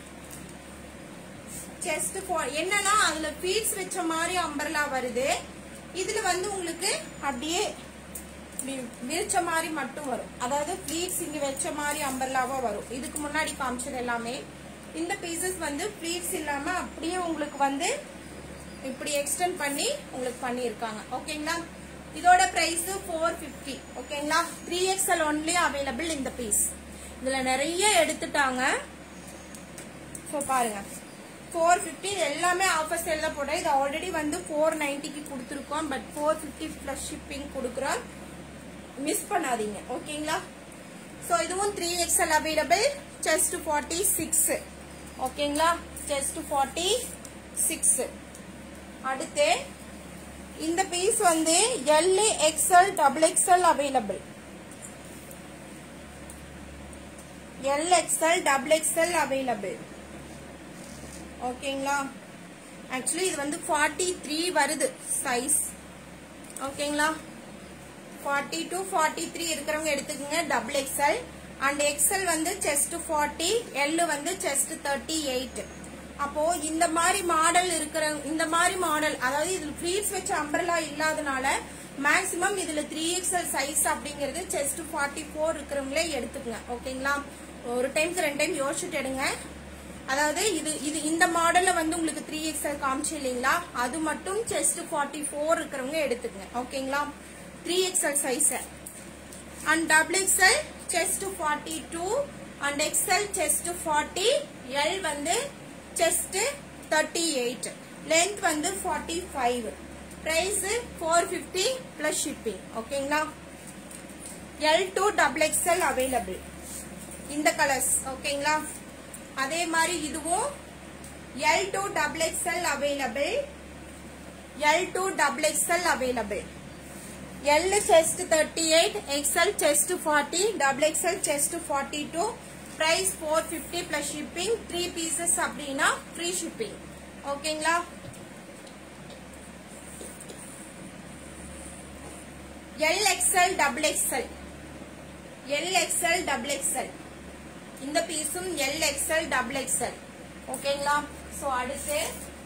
chest என்னன்னா அதுல ஃபீட்ஸ் வச்ச மாதிரி அம்பர்லா வருது இதுல வந்து உங்களுக்கு அப்படியே இப்படி விரிச்ச மாதிரி மட்டும் வரும் அதாவது ஃபிளீட்ஸ் இங்க வச்ச மாதிரி அம்பர்லாவா வரும் இதுக்கு முன்னாடி காமிச்சது எல்லாமே இந்த பீசஸ் வந்து ஃபிளீட்ஸ் இல்லாம அப்படியே உங்களுக்கு வந்து இப்படி எக்ஸ்டெண்ட் பண்ணி உங்களுக்கு பண்ணியிருக்காங்க ஓகேங்களா இதோட பிரைஸ் ஃபோர் ஃபிஃப்டி ஓகேங்களா த்ரீ எக்ஸ்எல் ஒன்லி அவைலபிள் இந்த பீஸ் இதுல நிறைய எடுத்துட்டாங்க ஸோ பாருங்க ஃபோர் ஃபிஃப்டி எல்லாமே ஆஃபர் சேல் தான் போட்டேன் இது ஆல்ரெடி வந்து ஃபோர் நைன்ட்டிக்கு கொடுத்துருக்கோம் but four fifty plus shipping கொடுக்குறோம் மிஸ் பண்ணாதீங்க ஓகேங்களா ஸோ இதுவும் three XL available chest forty six ஓகேங்களா செஸ்ட் ஃபார்ட்டி சிக்ஸ் அடுத்து இந்த பீஸ் வந்து L XL double XL available L XL double XL available ஓகேங்களா ஆக்சுவலி இது வந்து ஃபார்ட்டி த்ரீ வருது சைஸ் ஓகேங்களா ஃபார்ட்டி டு ஃபார்ட்டி த்ரீ இருக்கிறவங்க எடுத்துக்கோங்க டபுள் எக்ஸ்எல் அண்ட் எக்ஸ்எல் வந்து செஸ்ட் ஃபார்ட்டி எல் வந்து செஸ்ட் தேர்ட்டி எயிட் அப்போ இந்த மாதிரி மாடல் இருக்கிற இந்த மாதிரி மாடல் அதாவது இதுல ஃப்ளீட்ஸ் வச்ச அம்பரலா இல்லாதனால மேக்சிமம் இதுல த்ரீ எக்ஸ்எல் சைஸ் அப்படிங்கிறது செஸ்ட் ஃபார்ட்டி ஃபோர் இருக்கிறவங்களே எடுத்துக்கங்க ஓகேங்களா ஒரு டைம்க்கு ரெண்டு டைம் யோசிச்சுட்டு எடுங்க அதாவது இது இது இந்த மாடல்ல வந்து உங்களுக்கு த்ரீ எக்ஸ்எல் காமிச்சு இல்லைங்களா அது மட்டும் செஸ்ட் ஃபார்ட்டி ஃபோர் இருக்கிறவங்க எடுத்துக்கங்க ஓகேங்களா three XL size and double XL chest forty two and XL chest forty L வந்து செஸ்ட் தேர்ட்டி எயிட் லென்த் வந்து forty five price four fifty plus shipping ஓகேங்களா L to double XL available இந்த colours ஓகேங்களா அதே மாதிரி இதுவும் L to double XL available L to double XL available L chest thirty eight XL chest forty double XL chest forty two price four fifty plus shipping three pieces அப்படின்னா free shipping ஓகேங்களா L XL double XL L XL double XL இந்த பீஸும் L XL double XL ஓகேங்களா so அடுத்து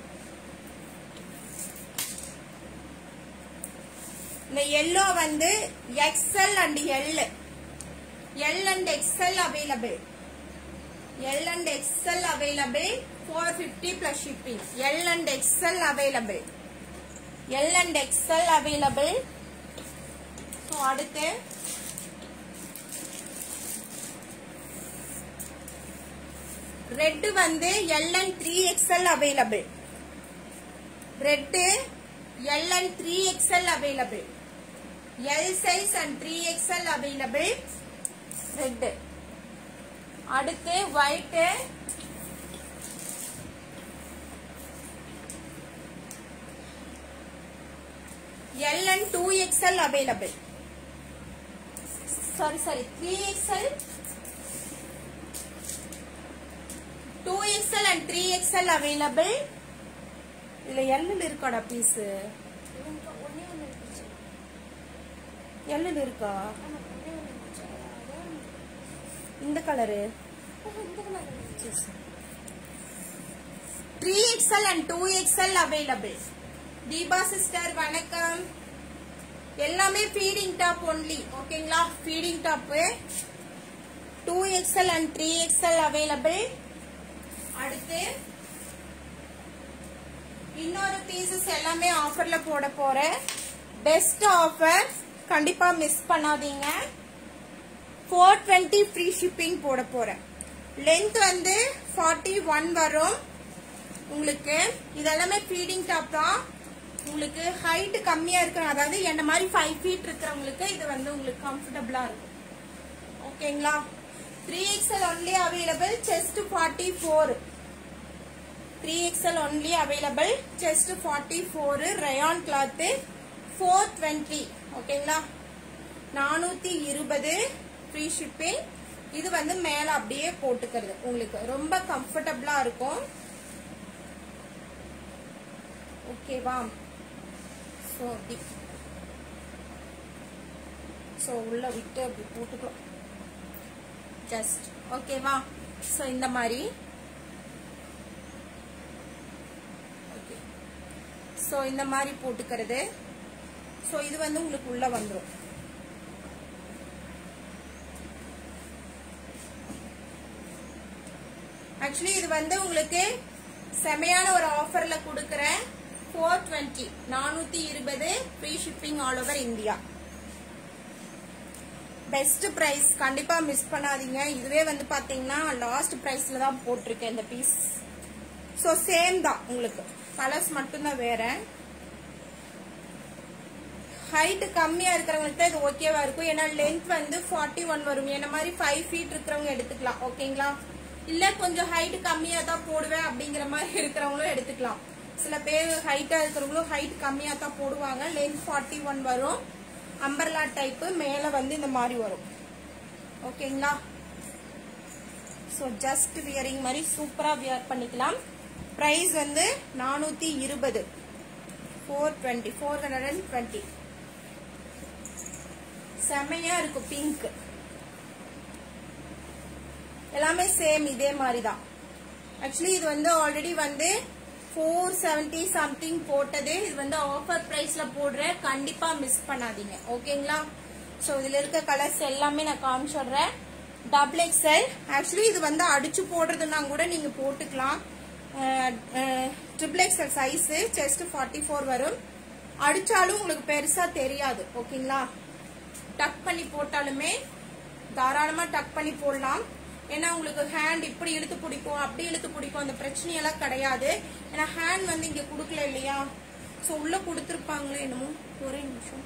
இந்த yellow வந்து XL and L L and XL available L and XL available four fifty plus shipping L and XL available L and XL available so அடுத்து red வந்து L and three XL available red L and three XL available L size and three XL available red அடுத்து white L and two XL available sorry sorry three XL two XL and three XL available இதுல எல்லில் இருக்காடா piece எனக்கு ஒண்ணே ஒண்ணு இருந்துச்சு எல்லில் இருக்கா எனக்கு ஒண்ணே ஒண்ணு இருந்துச்சு அதான் இந்த கலரு இந்த கலர் இருந்துச்சு three XL and two XL available Deepa sister வணக்கம் எல்லாமே ஃபீடிங் டாப் ஒன்லி ஓகேங்களா feeding top two XL and three XL available அடுத்து இன்னொரு பீசஸ் எல்லாமே ஆஃபர்ல போட போறேன் பெஸ்ட் ஆஃபர் கண்டிப்பா மிஸ் பண்ணாதீங்க ஃபோர் டுவெண்ட்டி ஃப்ரீ ஷிப்பிங் போட போறேன் லென்த் வந்து ஃபார்ட்டி ஒன் வரும் உங்களுக்கு இதெல்லாமே ஃபீடிங் டாப் தான் உங்களுக்கு ஹைட் கம்மியா இருக்கிற அதாவது என்ன மாதிரி ஃபைவ் ஃபீட் இருக்கிறவங்களுக்கு இது வந்து உங்களுக்கு கம்ஃபர்டபுளா இருக்கும் ஓகேங்களா three XL only available chest forty four three XL only available chest forty four rayon cloth four twenty ஓகேங்களா நானூத்தி இருபது ஃப்ரீ ஷிப்பிங் இது வந்து மேல அப்படியே போட்டுக்கிறது உங்களுக்கு ரொம்ப கம்ஃபர்டபுளா இருக்கும் ஓகேவா ஸோ அப்படி ஸோ உள்ள விட்டு அப்படி போட்டுக்கலாம் ஜஸ்ட் ஓகேவா ஸோ இந்த மாதிரி ஓகே ஸோ இந்த மாதிரி போட்டுக்கிறது ஸோ இது வந்து உங்களுக்கு உள்ள வந்துடும் ஆக்சுவலி இது வந்து உங்களுக்கு செமையான ஒரு ஆஃபர்ல கொடுக்கறேன் ஃபோர் டுவெண்ட்டி நானூத்தி இருபது free shipping all over India best price கண்டிப்பா மிஸ் பண்ணாதீங்க இதுவே வந்து பாத்தீங்கன்னா லாஸ்ட் பிரைஸ்ல தான் போட்டிருக்கேன் இந்த பீஸ் ஸோ சேம் தான் உங்களுக்கு கலர்ஸ் மட்டும்தான் வேற ஹைட் கம்மியா இருக்கிறவங்களுக்கு தான் இது ஓகேவா இருக்கும் ஏன்னா லென்த் வந்து ஃபார்ட்டி ஒன் வரும் என்ன மாதிரி ஃபைவ் ஃபீட் இருக்கிறவங்க எடுத்துக்கலாம் ஓகேங்களா இல்ல கொஞ்சம் ஹைட் கம்மியா தான் போடுவேன் அப்படிங்கிற மாதிரி இருக்கிறவங்களும் எடுத்துக்கலாம் சில பேர் ஹைட்டா இருக்கிறவங்களும் ஹைட் கம்மியா தான் போடுவாங்க லென்த் ஃபார்ட்டி ஒன் வரும் அம்பர்லா டைப்பு மேல வந்து இந்த மாதிரி வரும் ஓகேங்களா ஸோ ஜஸ்ட் வியரிங் மாதிரி சூப்பரா வியர் பண்ணிக்கலாம் பிரைஸ் வந்து நானூத்தி இருபது four twenty four hundred and twenty செமையா இருக்கும் பிங்க் எல்லாமே சேம் இதே மாதிரி தான் ஆக்சுவலி இது வந்து ஆல்ரெடி வந்து ஃபோர் செவன்டி சம்திங் போட்டது இது வந்து ஆஃபர் பிரைஸ்ல போடுறேன் கண்டிப்பா மிஸ் பண்ணாதீங்க ஓகேங்களா ஸோ இதுல இருக்க கலர்ஸ் எல்லாமே நான் காமிச்சிடுறேன் டபுள் எக்ஸ்எல் ஆக்சுவலி இது வந்து அடிச்சு போடுறதுனா கூட நீங்க போட்டுக்கலாம் triple XL size chest forty four வரும் அடிச்சாலும் உங்களுக்கு பெருசா தெரியாது ஓகேங்களா டக் பண்ணி போட்டாலுமே தாராளமா டக் பண்ணி போடலாம் ஏன்னா உங்களுக்கு ஹேண்ட் இப்படி இழுத்து பிடிக்கும் அப்படி இழுத்து பிடிக்கும் அந்த பிரச்சனையெல்லாம் கிடையாது ஏன்னா ஹேண்ட் வந்து இங்க கொடுக்கல இல்லையா சோ உள்ள கொடுத்துருப்பாங்களே என்னமோ ஒரே நிமிஷம்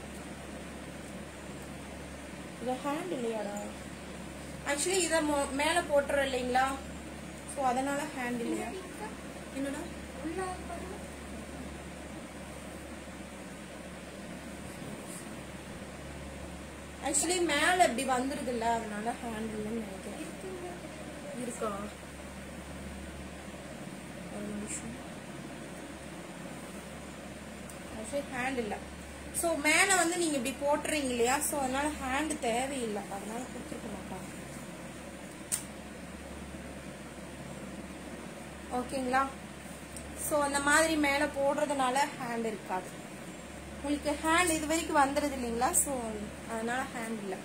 இது ஹேண்ட் இல்லையாடா ஆக்சுவலி இத மொ- மேல போட்டுறோம் இல்லைங்களா சோ அதனால ஹேண்ட் இல்லையா என்னடா உள்ள பாருங்க ஆக்சுவலி மேல இப்படி வந்துருது இல்ல அதனால ஹேண்ட் இல்லைன்னு நினைக்கிறேன் இருக்கா ஒரு நிமிஷம் ஆக்சுவலி ஹேண்ட் இல்ல ஸோ மேல வந்து நீங்க இப்படி போட்டுறீங்க இல்லையா ஸோ அதனால ஹேண்ட் தேவையில்லை அதனால கொடுத்துருக்க மாட்டாங்க ஓகேங்களா ஸோ அந்த மாதிரி மேல போடுறதுனால ஹேண்ட் இருக்காது உங்களுக்கு ஹேண்ட் இது வரைக்கும் வந்துருது இல்லைங்களா ஸோ அதனால ஹேண்ட் இல்லை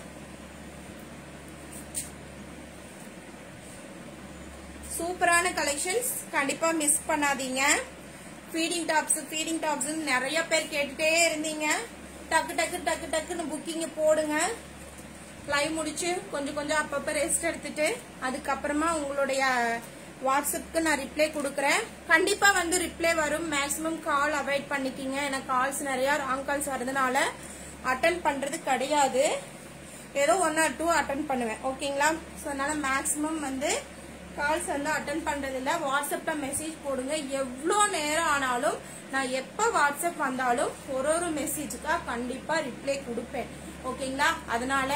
சூப்பரான கலெக்ஷன்ஸ் கண்டிப்பா மிஸ் பண்ணாதீங்க ஃபீடிங் டாப்ஸ் ஃபீடிங் டாப்ஸ் நிறைய பேர் கேட்டுட்டே இருந்தீங்க டக்கு டக்கு டக்கு டக்குன்னு புக்கிங் போடுங்க லைவ் முடிச்சு கொஞ்சம் கொஞ்சம் அப்பப்ப ரெஸ்ட் எடுத்துட்டு அதுக்கப்புறமா உங்களுடைய வாட்ஸ்அப்க்கு நான் ரிப்ளை கொடுக்குறேன் கண்டிப்பா வந்து ரிப்ளை வரும் மேக்ஸிமம் கால் அவாய்ட் பண்ணிக்கிங்க ஏன்னா கால்ஸ் நிறைய ராங் கால்ஸ் வரதுனால அட்டன் பண்றது கிடையாது ஏதோ ஒன் ஆர் டூ அட்டன் பண்ணுவேன் ஓகேங்களா ஸோ அதனால மேக்ஸிமம் வந்து கால்ஸ் வந்து அட்டன் பண்றது இல்ல வாட்ஸ்அப்ல மெசேஜ் போடுங்க எவ்வளோ நேரம் ஆனாலும் நான் எப்ப வாட்ஸ்அப் வந்தாலும் ஒரு ஒரு மெசேஜுக்கா கண்டிப்பா ரிப்ளை கொடுப்பேன் ஓகேங்களா அதனால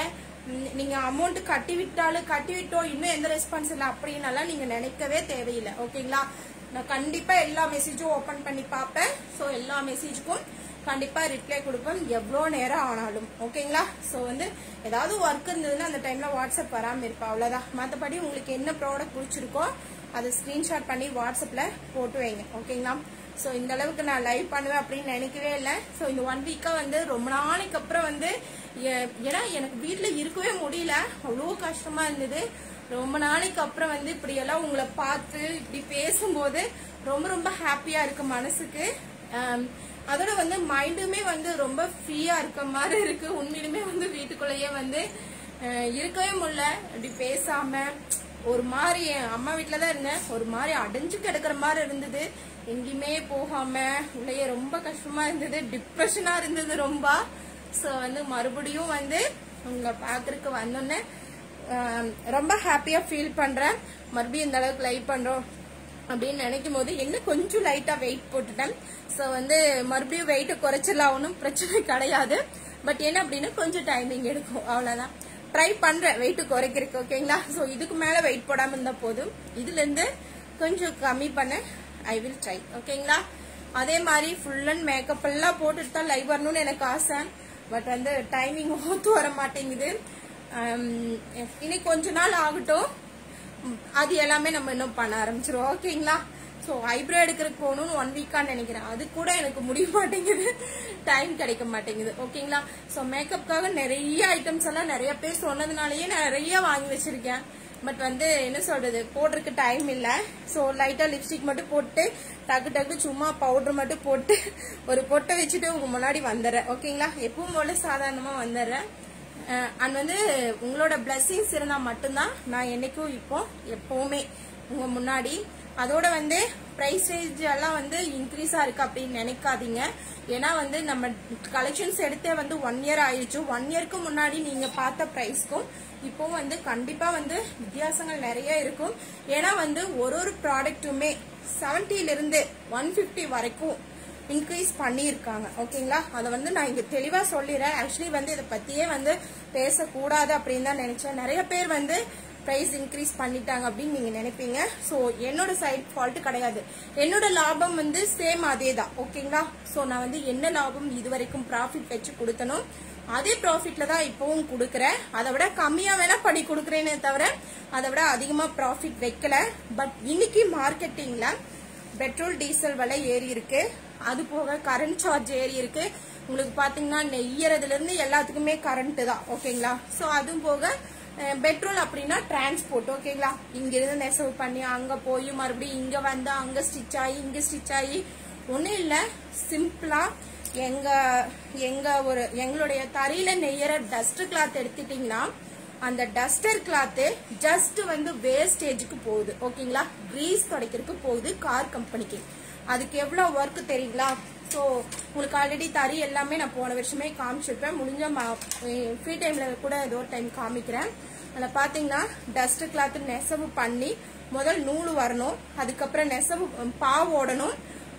ம், நீங்க அமௌண்ட் கட்டி விட்டாலும் கட்டி விட்டோம் இன்னும் எந்த ரெஸ்பான்ஸ் இல்லை அப்படின்னலாம் நீங்க நினைக்கவே தேவையில்லை ஓகேங்களா நான் கண்டிப்பா எல்லா மெசேஜும் ஓபன் பண்ணி பார்ப்பேன் ஸோ எல்லா மெசேஜுக்கும் கண்டிப்பா ரிப்ளை கொடுப்பேன் எவ்வளோ நேரம் ஆனாலும் ஓகேங்களா ஸோ வந்து ஏதாவது ஒர்க் இருந்ததுன்னா அந்த டைம்ல வாட்ஸ்அப் வராம இருப்பா அவ்வளவுதான் மற்றபடி உங்களுக்கு என்ன ப்ராடக்ட் பிடிச்சிருக்கோ அதை ஸ்கிரீன்ஷாட் பண்ணி வாட்ஸ்அப்ல போட்டு வைங்க ஓகேங்களா ஸோ இந்த அளவுக்கு நான் லைவ் பண்ணுவேன் அப்படின்னு நினைக்கவே இல்லை ஸோ இந்த ஒன் வீக்கா வந்து ரொம்ப நாளைக்கு அப்புறம் வந்து எ- ஏன்னா எனக்கு வீட்டில் இருக்கவே முடியல அவ்வளோ கஷ்டமா இருந்தது ரொம்ப நாளைக்கு அப்புறம் வந்து இப்படி எல்லாம் உங்களை பார்த்து இப்படி பேசும்போது ரொம்ப ரொம்ப ஹாப்பியா இருக்கு மனசுக்கு ஆம், அதோட வந்து மைண்டுமே வந்து ரொம்ப ஃப்ரீயா இருக்க மாதிரி இருக்கு உண்மையிலுமே வந்து வீட்டுக்குள்ளேயே வந்து அஹ், இருக்கவே முடியல இப்படி பேசாம ஒரு மாதிரி என் அம்மா வீட்டில தான் இருந்தேன் ஒரு மாதிரி அடைஞ்சு கிடக்குற மாதிரி இருந்தது எங்கேயுமே போகாம உள்ளேயே ரொம்ப கஷ்டமா இருந்தது டிப்ரெஷனா இருந்தது ரொம்ப ஸோ வந்து மறுபடியும் வந்து உங்களை பார்க்கறதுக்கு வந்தோன்னே ஆம், ரொம்ப ஹாப்பியா ஃபீல் பண்றேன் மறுபடியும் இந்த அளவுக்கு லைவ் பண்றோம் அப்படின்னு நினைக்கும் போது என்ன கொஞ்சம் லைட்டா வெயிட் போட்டுட்டேன் ஸோ வந்து மறுபடியும் வெயிட்டை குறைச்சிடலாம் ஒன்றும் பிரச்சனை கிடையாது பட் என்ன அப்படின்னா கொஞ்சம் டைமிங் எடுக்கும் அவ்வளவுதான் ட்ரை பண்றேன் வெயிட் குறைக்கிறதுக்கு ஓகேங்களா ஸோ இதுக்கு மேல வெயிட் போடாம இருந்தா போதும் இதுல இருந்து கொஞ்சம் கம்மி பண்ண ஐ வில் ட்ரை ஓகேங்களா அதே மாதிரி ஃபுல் அண்ட் மேக்கப் எல்லாம் போட்டுட்டு தான் லைவ் வரணும்னு எனக்கு ஆசை பட் வந்து டைமிங் ஒத்து வர மாட்டேங்குது ஆம், இனி கொஞ்ச நாள் ஆகட்டும் ம், அது எல்லாமே நம்ம இன்னும் பண்ண ஆரம்பிச்சிருவோம் ஓகேங்களா ஸோ ஐப்ரோ எடுக்கிறதுக்கு போகணும்னு ஒன் வீக்கான்னு நினைக்கிறேன் அது கூட எனக்கு முடிய மாட்டேங்குது டைம் கிடைக்க மாட்டேங்குது ஓகேங்களா ஸோ மேக்கப்புக்காக நிறைய ஐட்டம்ஸ் எல்லாம் நிறைய பேர் சொன்னதுனாலயே நான் நிறைய வாங்கி வச்சிருக்கேன் பட் வந்து என்ன சொல்றது போடுறதுக்கு டைம் இல்லை ஸோ லைட்டா லிப்ஸ்டிக் மட்டும் போட்டு டக்கு டக்கு சும்மா பவுடர் மட்டும் போட்டு ஒரு பொட்டை வச்சுட்டு உங்க முன்னாடி வந்துடுறேன் ஓகேங்களா எப்பவும் போல சாதாரணமா வந்துடுறேன் அண்ட் வந்து உங்களோட blessings இருந்தா மட்டும்தான் நான் என்னைக்கும் இப்போ எப்பவுமே உங்க முன்னாடி அதோட வந்து பிரைஸ் ரேஞ்ச் எல்லாம் வந்து இன்க்ரீஸா இருக்கு அப்படின்னு நினைக்காதீங்க ஏன்னா வந்து நம்ம கலெக்ஷன்ஸ் எடுத்தே வந்து ஒன் இயர் ஆயிடுச்சு ஒன் இயர்க்கு முன்னாடி நீங்க பார்த்த பிரைஸ்க்கும் இப்போ வந்து கண்டிப்பா வந்து வித்தியாசங்கள் நிறைய இருக்கும் ஏன்னா வந்து ஒரு ஒரு ப்ராடக்ட்டுமே செவன்டில இருந்து ஒன் பிப்டி வரைக்கும் இன்க்ரீஸ் பண்ணியிருக்காங்க ஓகேங்களா அதை வந்து நான் இங்க தெளிவா சொல்லிடுறேன் ஆக்சுவலி வந்து இதை பத்தியே வந்து பேசக்கூடாது அப்படின்னு தான் நினைச்சேன் நிறைய பேர் வந்து பிரைஸ் இன்க்ரீஸ் பண்ணிட்டாங்க அப்படின்னு நீங்க நினைப்பீங்க ஸோ என்னோட சைட் ஃபால்ட் கிடையாது என்னோட லாபம் வந்து சேம் அதே தான் ஓகேங்களா ஸோ நான் வந்து என்ன லாபம் இது வரைக்கும் ப்ராஃபிட் வச்சு கொடுத்தனும் அதே ப்ராஃபிட்ல தான் இப்பவும் கொடுக்குறேன் அதை விட கம்மியா வேணா பண்ணி கொடுக்குறேனே தவிர அதை விட அதிகமா ப்ராஃபிட் வைக்கல பட் இன்னைக்கு மார்க்கெட்டிங்ல பெட்ரோல் டீசல் விலை ஏறி இருக்கு அது போக கரண்ட் சார்ஜ் ஏறி இருக்கு உங்களுக்கு பாத்தீங்கன்னா நெய்யறதுல இருந்து எல்லாத்துக்குமே கரண்ட் தான் ஓகேங்களா சோ அதுவும் போக பெட்ரோல் அப்படின்னா டிரான்ஸ்போர்ட் ஓகேங்களா இங்க இருந்து நெசவு பண்ணி அங்க போய் மறுபடியும் இங்க வந்து அங்க ஸ்டிச் ஆகி இங்க ஸ்டிச் ஆகி ஒண்ணும் இல்ல சிம்பிளா எங்க எங்க ஒரு எங்களுடைய தறியில நெய்யற டஸ்ட் கிளாத் எடுத்துட்டீங்கன்னா அந்த டஸ்டர் கிளாத்து ஜஸ்ட் வந்து வேஸ்டேஜுக்கு போகுது ஓகேங்களா கிரீஸ் துடைக்கிறதுக்கு போகுது கார் கம்பெனிக்கு அதுக்கு எவ்வளவு ஒர்க் தெரியுங்களா ஸோ உங்களுக்கு ஆல்ரெடி தறி எல்லாமே நான் போன வருஷமே காமிச்சிருப்பேன் முடிஞ்ச ஃப்ரீ டைம்ல கூட ஏதோ ஒரு டைம் காமிக்கிறேன் அதில் பார்த்தீங்கன்னா டஸ்ட் கிளாத் நெசவு பண்ணி முதல் நூல் வரணும் அதுக்கப்புறம் நெசவு பாவு ஓடணும்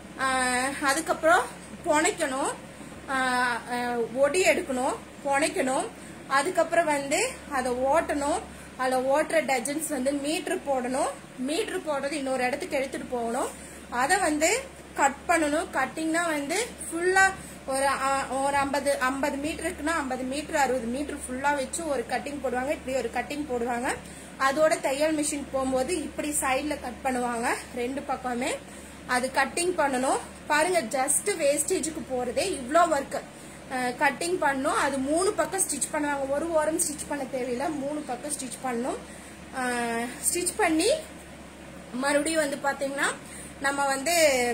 ஆஹ் அதுக்கப்புறம் புனைக்கணும் ஆஹ் ஆஹ் ஒடி எடுக்கணும் புனைக்கணும் அதுக்கப்புறம் வந்து அதை ஓட்டணும் அதில் ஓட்டுற டஜன்ஸ் வந்து மீட்ரு போடணும் மீட்ரு போடுறது இன்னொரு இடத்துக்கு எடுத்துட்டு போகணும் அதை வந்து கட் பண்ணணும் கட்டிங்னா வந்து ஃபுல்லா ஒரு ஆ- ஒரு ஐம்பது ஐம்பது மீட்டருக்குன்னா ஐம்பது மீட்டர் அறுபது மீட்டர் ஃபுல்லா வச்சு ஒரு கட்டிங் போடுவாங்க இப்படி ஒரு கட்டிங் போடுவாங்க அதோட தையல் மிஷின் போகும்போது இப்படி சைட்ல கட் பண்ணுவாங்க ரெண்டு பக்கமே அது கட்டிங் பண்ணணும் பாருங்க ஜஸ்ட் வேஸ்டேஜுக்கு போறதே இவ்வளோ ஒர்க் கட்டிங் பண்ணணும் அது மூணு பக்கம் ஸ்டிச் பண்ணுவாங்க ஒரு ஓரம் ஸ்டிச் பண்ண தேவையில்லை மூணு பக்கம் ஸ்டிச் பண்ணணும் ஸ்டிச் பண்ணி மறுபடியும் வந்து பாத்தீங்கன்னா நம்ம வந்து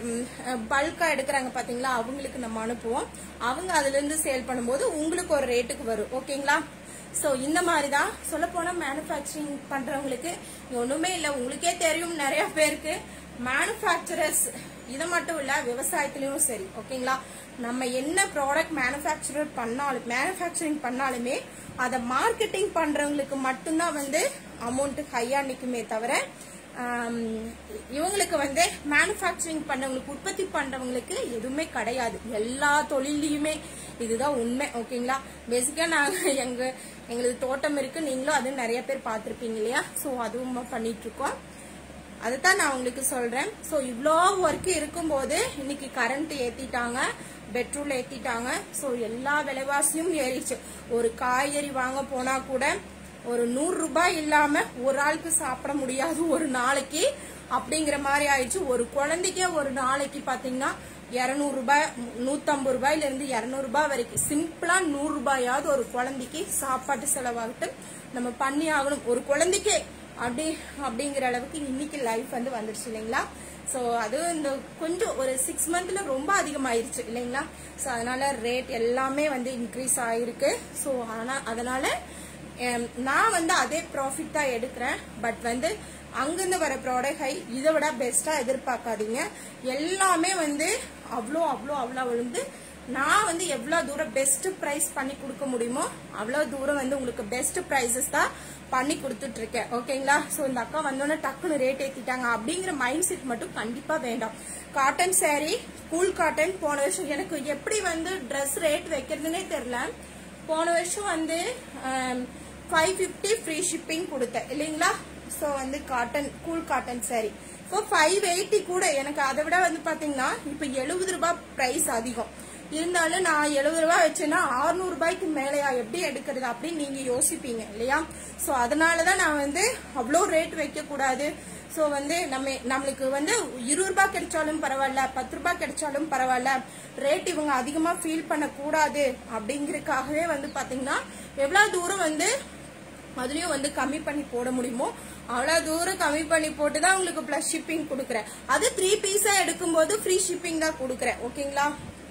பல்கா எடுக்கிறாங்க பாத்தீங்களா அவங்களுக்கு நம்ம அனுப்புவோம் அவங்க அதுல இருந்து சேல் பண்ணும்போது உங்களுக்கு ஒரு ரேட்டுக்கு வரும் ஓகேங்களா சோ இந்த மாதிரி தான் சொல்ல போனா மேனுஃபேக்சரிங் பண்றவங்களுக்கு இங்க ஒண்ணுமே இல்ல உங்களுக்கே தெரியும் நிறைய பேருக்கு மேனுஃபேக்சரர்ஸ் இது மட்டும் இல்ல விவசாயத்திலயும் சரி ஓகேங்களா நம்ம என்ன ப்ராடக்ட் மேனுஃபேக்சரர் பண்ணாலும் மேனுஃபேக்சரிங் பண்ணாலுமே அதை மார்க்கெட்டிங் பண்றவங்களுக்கு மட்டும்தான் வந்து அமௌண்ட் ஹையா நிக்குமே தவிர ஆம், இவங்களுக்கு வந்து மேனுஃபேக்சரிங் பண்ணவங்களுக்கு உற்பத்தி பண்றவங்களுக்கு எதுவுமே கிடையாது எல்லா தொழிலையுமே இதுதான் உண்மை ஓகேங்களா பேசிக்கா நாங்க எங்க எங்களுக்கு தோட்டம் இருக்கு நீங்களும் அது நிறைய பேர் பார்த்திருப்பீங்க இல்லையா ஸோ அதுவும் பண்ணிட்டு இருக்கோம் அதுதான் நான் உங்களுக்கு சொல்றேன் ஸோ இவ்வளோ ஒர்க் இருக்கும்போது இன்னைக்கு கரண்ட் ஏத்திட்டாங்க பெட்ரோல் ஏத்திட்டாங்க ஸோ எல்லா விலைவாசியும் ஏறிச்சு ஒரு காய்கறி வாங்க போனா கூட ஒரு நூறு ரூபாய் இல்லாம ஒரு ஆளுக்கு சாப்பிட முடியாது ஒரு நாளைக்கு அப்படிங்கிற மாதிரி ஆயிடுச்சு ஒரு குழந்தைக்கே ஒரு நாளைக்கு பாத்தீங்கன்னா இருநூறு ரூபாய் நூத்தம்பது ரூபாயில இருந்து இருநூறு ரூபாய் வரைக்கும் சிம்பிளா நூறு ரூபாயாவது ஒரு குழந்தைக்கு சாப்பாட்டு செலவாகட்டும் நம்ம பண்ணி ஆகணும் ஒரு குழந்தைக்கே அப்படி அப்படிங்கிற அளவுக்கு இன்னைக்கு லைஃப் வந்து வந்துருச்சு இல்லைங்களா ஸோ அது இந்த கொஞ்சம் ஒரு சிக்ஸ் மந்த்ல ரொம்ப அதிகமாயிருச்சு இல்லைங்களா ஸோ அதனால ரேட் எல்லாமே வந்து இன்க்ரீஸ் ஆயிருக்கு ஸோ ஆனால் அதனால எம், நான் வந்து அதே ப்ராஃபிட் தான் எடுக்கிறேன் பட் வந்து அங்கிருந்து வர ப்ராடக்ட் இதை விட பெஸ்டா எதிர்பார்க்காதீங்க எல்லாமே வந்து அவ்வளோ அவ்வளோ அவ்வளோ வந்து நான் வந்து எவ்வளவு தூரம் பெஸ்ட் பிரைஸ் பண்ணி கொடுக்க முடியுமோ அவ்வளவு தூரம் வந்து உங்களுக்கு பெஸ்ட் பிரைசஸ் தான் பண்ணி கொடுத்துட்டு இருக்கேன் ஓகேங்களா சோ இந்த அக்கா வந்தோடனே டக்குன்னு ரேட் ஏத்திட்டாங்க அப்படிங்கிற மைண்ட் செட் மட்டும் கண்டிப்பா வேண்டாம் காட்டன் saree கூல் காட்டன் போன வருஷம் எனக்கு எப்படி வந்து ட்ரெஸ் ரேட் வைக்கிறதுனே தெரியல போன வருஷம் வந்து ஃபைவ் ஃபிஃப்டி ஃப்ரீ ஷிப்பிங் கொடுத்தேன் இல்லைங்களா ஸோ வந்து காட்டன் கூல் காட்டன் saree இப்போ ஃபைவ் எயிட்டி கூட எனக்கு அதை விட வந்து பாத்தீங்கன்னா இப்போ எழுபது ரூபாய் பிரைஸ் அதிகம் இருந்தாலும் நான் எழுபது ரூபாய் வச்சேன்னா 600 ரூபாய்க்கு மேலேயா எப்படி எடுக்கிறது அப்படின்னு நீங்க யோசிப்பீங்க இல்லையா ஸோ அதனாலதான் நான் வந்து அவ்வளோ ரேட் வைக்க கூடாது ஸோ வந்து நம்ம நம்மளுக்கு வந்து இருபது ரூபாய் கிடைச்சாலும் பரவாயில்ல பத்து ரூபாய் கிடைச்சாலும் பரவாயில்ல ரேட் இவங்க அதிகமா ஃபீல் பண்ணக்கூடாது அப்படிங்கறதுக்காகவே வந்து பாத்தீங்கன்னா எவ்வளவு தூரம் வந்து அதுலயும் வந்து கம்மி பண்ணி போட முடியுமோ அவ்வளவு தூரம் கம்மி பண்ணி போட்டு தான் உங்களுக்கு பிளஸ் ஷிப்பிங் கொடுக்குறேன் அது த்ரீ பீஸா எடுக்கும்போது ஃப்ரீ ஷிப்பிங் தான் கொடுக்குறேன் ஓகேங்களா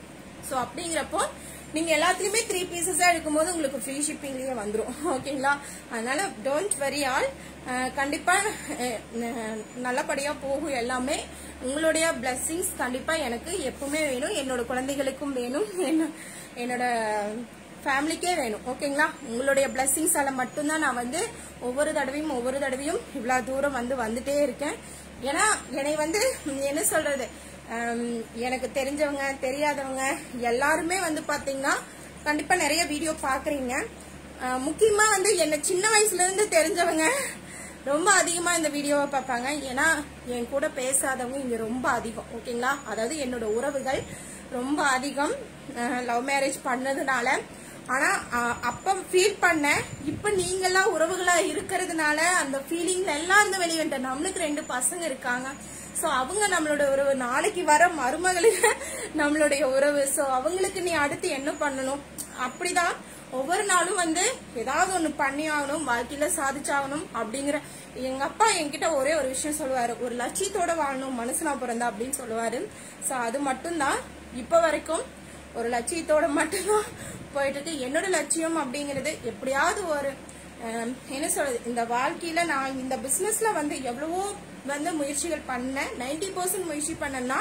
ஸோ அப்படிங்கிறப்போ நீங்க எல்லாத்துலயுமே த்ரீ பீசஸா எடுக்கும்போது உங்களுக்கு ஃப்ரீ ஷிப்பிங்லயே வந்துரும் ஓகேங்களா அதனால டோன்ட் வெரி ஆல் கண்டிப்பா அஹ், ந- நல்லபடியா போகும் எல்லாமே உங்களுடைய blessings கண்டிப்பா எனக்கு எப்பவுமே வேணும் என்னோட குழந்தைகளுக்கும் வேணும் என்ன- என்னோட ஃபேமிலிக்கே வேணும் ஓகேங்களா உங்களுடைய பிளெஸிங்ஸால மட்டும்தான் நான் வந்து ஒவ்வொரு தடவையும் ஒவ்வொரு தடவையும் இவ்வளவு தூரம் வந்து வந்துட்டே இருக்கேன் ஏன்னா என்னை வந்து ம், என்ன சொல்றது ஹம், எனக்கு தெரிஞ்சவங்க தெரியாதவங்க எல்லாருமே வந்து பாத்தீங்கன்னா கண்டிப்பா நிறைய வீடியோ பாக்குறீங்க அஹ், முக்கியமா வந்து என்ன சின்ன வயசுல இருந்து தெரிஞ்சவங்க ரொம்ப அதிகமா இந்த வீடியோவை பார்ப்பாங்க ஏன்னா என் கூட பேசாதவங்க இங்க ரொம்ப அதிகம் ஓகேங்களா அதாவது என்னோட உறவுகள் ரொம்ப அதிகம் லவ் மேரேஜ் பண்ணதுனால ஆனா அஹ், அப்ப ஃபீல் பண்ணேன் இப்ப நீங்கெல்லாம் உறவுகளா இருக்கிறதுனால அந்த ஃபீலிங்ல எல்லாம் இருந்து வெளியே வந்துட்டேன் நம்மளுக்கு ரெண்டு பசங்க இருக்காங்க சோ அவங்க நம்மளோட உறவு நாளைக்கு வர மருமகளுக்கு நம்மளுடைய உறவு சோ அவங்களுக்கு நீ அடுத்து என்ன பண்ணணும் அப்படிதான் ஒவ்வொரு நாளும் வந்து ஏதாவது ஒண்ணு பண்ணி ஆகணும் வாழ்க்கையில சாதிச்சாகணும் அப்படிங்கிற எங்க அப்பா என்கிட்ட ஒரே ஒரு விஷயம் சொல்லுவாரு ஒரு லட்சியத்தோட வாழணும் மனுஷனா பிறந்தா அப்படின்னு சொல்லுவாரு சோ அது மட்டும்தான் இப்ப வரைக்கும் ஒரு லட்சியத்தோட மட்டும்தான் போயிட்டு இருக்கு என்னோட லட்சியம் அப்படிங்கிறது எப்படியாவது ஒரு அஹ், என்ன சொல்றது இந்த வாழ்க்கையில நான் இந்த பிசினஸ்ல வந்து எவ்வளவோ வந்து முயற்சிகள் பண்ணேன் 90% பர்சன்ட் முயற்சி பண்ணேன்னா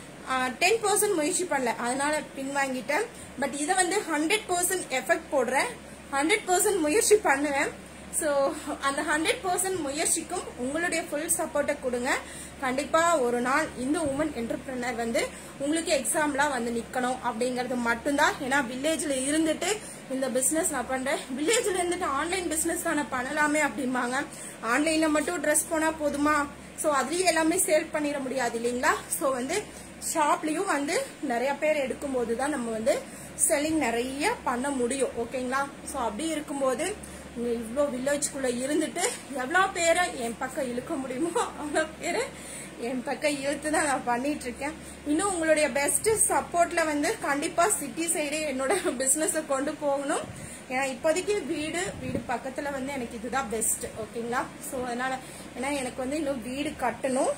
டென் பர்சன்ட் முயற்சி பண்ணல அதனால பின்வாங்கிட்டேன் பட் இதை வந்து ஹண்ட்ரட் பர்சன்ட் எஃபெக்ட் போடுறேன் ஹண்ட்ரட் பர்சன்ட் முயற்சி பண்ணுவேன் ஸோ அந்த ஹண்ட்ரட் பர்சன்ட் முயற்சிக்கும் உங்களுடைய ஃபுல் சப்போர்ட்டை கொடுங்க கண்டிப்பா ஒரு நாள் இந்த உமன் என்டர்பிரினர் வந்து உங்களுக்கு எக்ஸாம்பிளா வந்து நிக்கணும் அப்படிங்கறது மட்டும்தான் ஏன்னா வில்லேஜ்ல இருந்துட்டு இந்த பிசினஸ் நான் பண்றேன் வில்லேஜ்ல இருந்துட்டு ஆன்லைன் பிசினஸ் தானே பண்ணலாமே அப்படிம்பாங்க ஆன்லைன்ல மட்டும் ட்ரெஸ் போனா போதுமா ஸோ அதுலயும் எல்லாமே சேல் பண்ணிட முடியாது இல்லைங்களா ஸோ வந்து ஷாப்லயும் வந்து நிறைய பேர் எடுக்கும்போது தான் நம்ம வந்து செல்லிங் நிறைய பண்ண முடியும் ஓகேங்களா ஸோ அப்படி இருக்கும்போது இங்க இவ்வளோ வில்லேஜ்குள்ள இருந்துட்டு எவ்வளோ பேரை என் பக்கம் இழுக்க முடியுமோ அவ்வளோ பேரை என் பக்கம் இழுத்து தான் நான் பண்ணிட்டு இருக்கேன் இன்னும் உங்களுடைய பெஸ்ட் சப்போர்ட்ல வந்து கண்டிப்பா சிட்டி சைடு என்னோட பிசினஸ கொண்டு போகணும் ஏன்னா இப்போதைக்கு வீடு வீடு பக்கத்துல வந்து எனக்கு இதுதான் பெஸ்ட் ஓகேங்களா ஸோ அதனால ஏன்னா எனக்கு வந்து இன்னும் வீடு கட்டணும்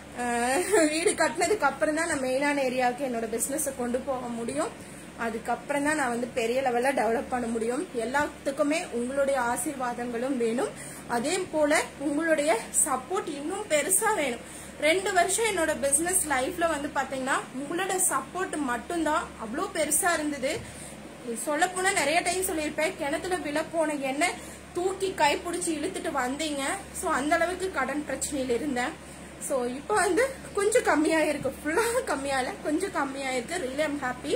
அஹ் வீடு கட்டினதுக்கு அப்புறம் தான் நான் மெயினான ஏரியாவுக்கு என்னோட பிசினஸ கொண்டு போக முடியும் அதுக்கப்புறம் தான் நான் வந்து பெரிய லெவல்ல டெவலப் பண்ண முடியும் எல்லாத்துக்குமே உங்களுடைய ஆசீர்வாதங்களும் வேணும் அதே போல உங்களுடைய சப்போர்ட் இன்னும் பெருசா வேணும் ரெண்டு வருஷம் என்னோட பிசினஸ் லைஃப்ல வந்து பாத்தீங்கன்னா உங்களோட சப்போர்ட் மட்டும்தான் அவ்வளோ பெருசா இருந்தது சொல்ல போனா நிறைய டைம் சொல்லியிருப்பேன் கிணத்துல விழ போன என்ன தூக்கி கைப்பிடிச்சு இழுத்துட்டு வந்தீங்க சோ அந்த அளவுக்கு கடன் பிரச்சனையில இருந்தேன் சோ இப்போ வந்து கொஞ்சம் கம்மியா இருக்கு ஃபுல்லா கம்மியா இல்ல கொஞ்சம் கம்மியா இருக்கு really I'm happy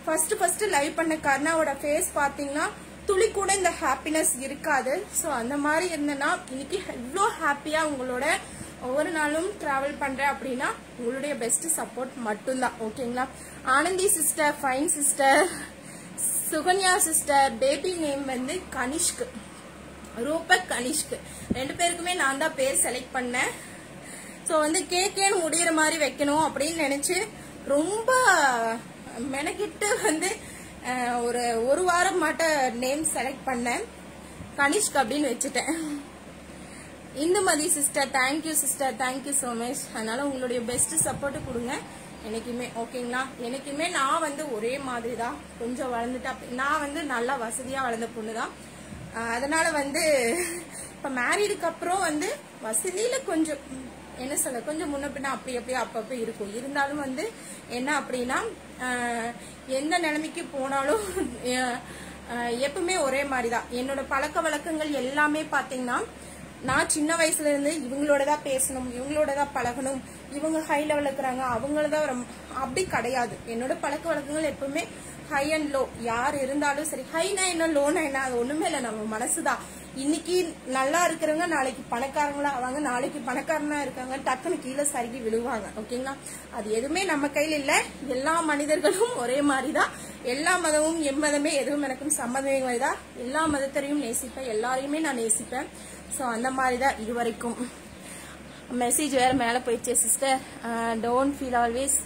first first live பண்ண கர்ணாவோட ஃபேஸ் பாத்தீங்கன்னா துளி கூட இந்த ஹாப்பினஸ் இருக்காது ஸோ அந்த மாதிரி இருந்தேன்னா இன்னைக்கு இவ்வளோ ஹாப்பியா உங்களோட ஒவ்வொரு நாளும் டிராவல் பண்றேன் அப்படின்னா உங்களுடைய பெஸ்ட் சப்போர்ட் மட்டும்தான் ஓகேங்களா Anandhi sister fine sister Sukanya sister baby name வந்து கனிஷ்க் ரூபக் கனிஷ்க் ரெண்டு பேருக்குமே நான் தான் பேர் செலக்ட் பண்ணேன் ஸோ வந்து கேக்கேன்னு முடியிற மாதிரி வைக்கணும் அப்படின்னு நினைச்சு ரொம்ப மெனக்கிட்டு வந்து அஹ், ஒரு ஒரு வாரம் மாட்ட நேம் செலக்ட் பண்ணேன் கனிஷ்க் அப்படின்னு வச்சுட்டேன் Indumathi sister thank you sister thank you so much அதனால உங்களுடைய பெஸ்ட் சப்போர்ட் கொடுங்க எனக்குமே ஓகேங்களா எனக்குமே நான் வந்து ஒரே மாதிரி தான் கொஞ்சம் வளர்ந்துட்டா அப்படி- நான் வந்து நல்லா வசதியா வளர்ந்த பொண்ணு தான் ஆஹ் அதனால வந்து இப்ப மேரீடுக்கு அப்புறம் வந்து வசதியில கொஞ்சம் ம், என்ன சொல்ல கொஞ்சம் முன்ன பின்ன அப்படி அப்படியே அப்பப்ப இருக்கும் இருந்தாலும் வந்து என்ன அப்படின்னா ஆஹ் எந்த நிலைமைக்கு போனாலும் ஆஹ் ஆஹ் எப்பவுமே ஒரே மாதிரி தான் என்னோட பழக்க வழக்கங்கள் எல்லாமே பாத்தீங்கன்னா நான் சின்ன வயசுல இருந்து இவங்களோட தான் பேசணும் இவங்களோட தான் பழகணும் இவங்க ஹை லெவல் இருக்கிறாங்க அவங்கள தான் ரொம்ப அப்படி கிடையாது என்னோட பழக்க வழக்கங்கள் எப்பவுமே ஹை அண்ட் லோ யார் இருந்தாலும் சரி ஹைனா என்ன லோனா என்ன அது ஒண்ணுமே இல்லை நம்ம மனசுதான் இன்னைக்கு நல்லா இருக்கிறவங்க நாளைக்கு பணக்காரங்களா ஆவாங்க நாளைக்கு பணக்காரனா இருக்காங்க டக்குன்னு கீழே சருகி விழுவாங்க ஓகேங்களா அது எதுவுமே நம்ம கையில இல்ல எல்லா மனிதர்களும் ஒரே மாதிரிதான் எல்லா மதமும் எம்மதமே எதுவும் எனக்கும் சம்மதமே மாதிரிதான் எல்லா மதத்தரையும் நேசிப்பேன் எல்லாரையுமே நான் நேசிப்பேன் ஸோ அந்த மாதிரி தான் இது வரைக்கும் மெசேஜ் வேற மேலே போயிடுச்சு sister don't feel always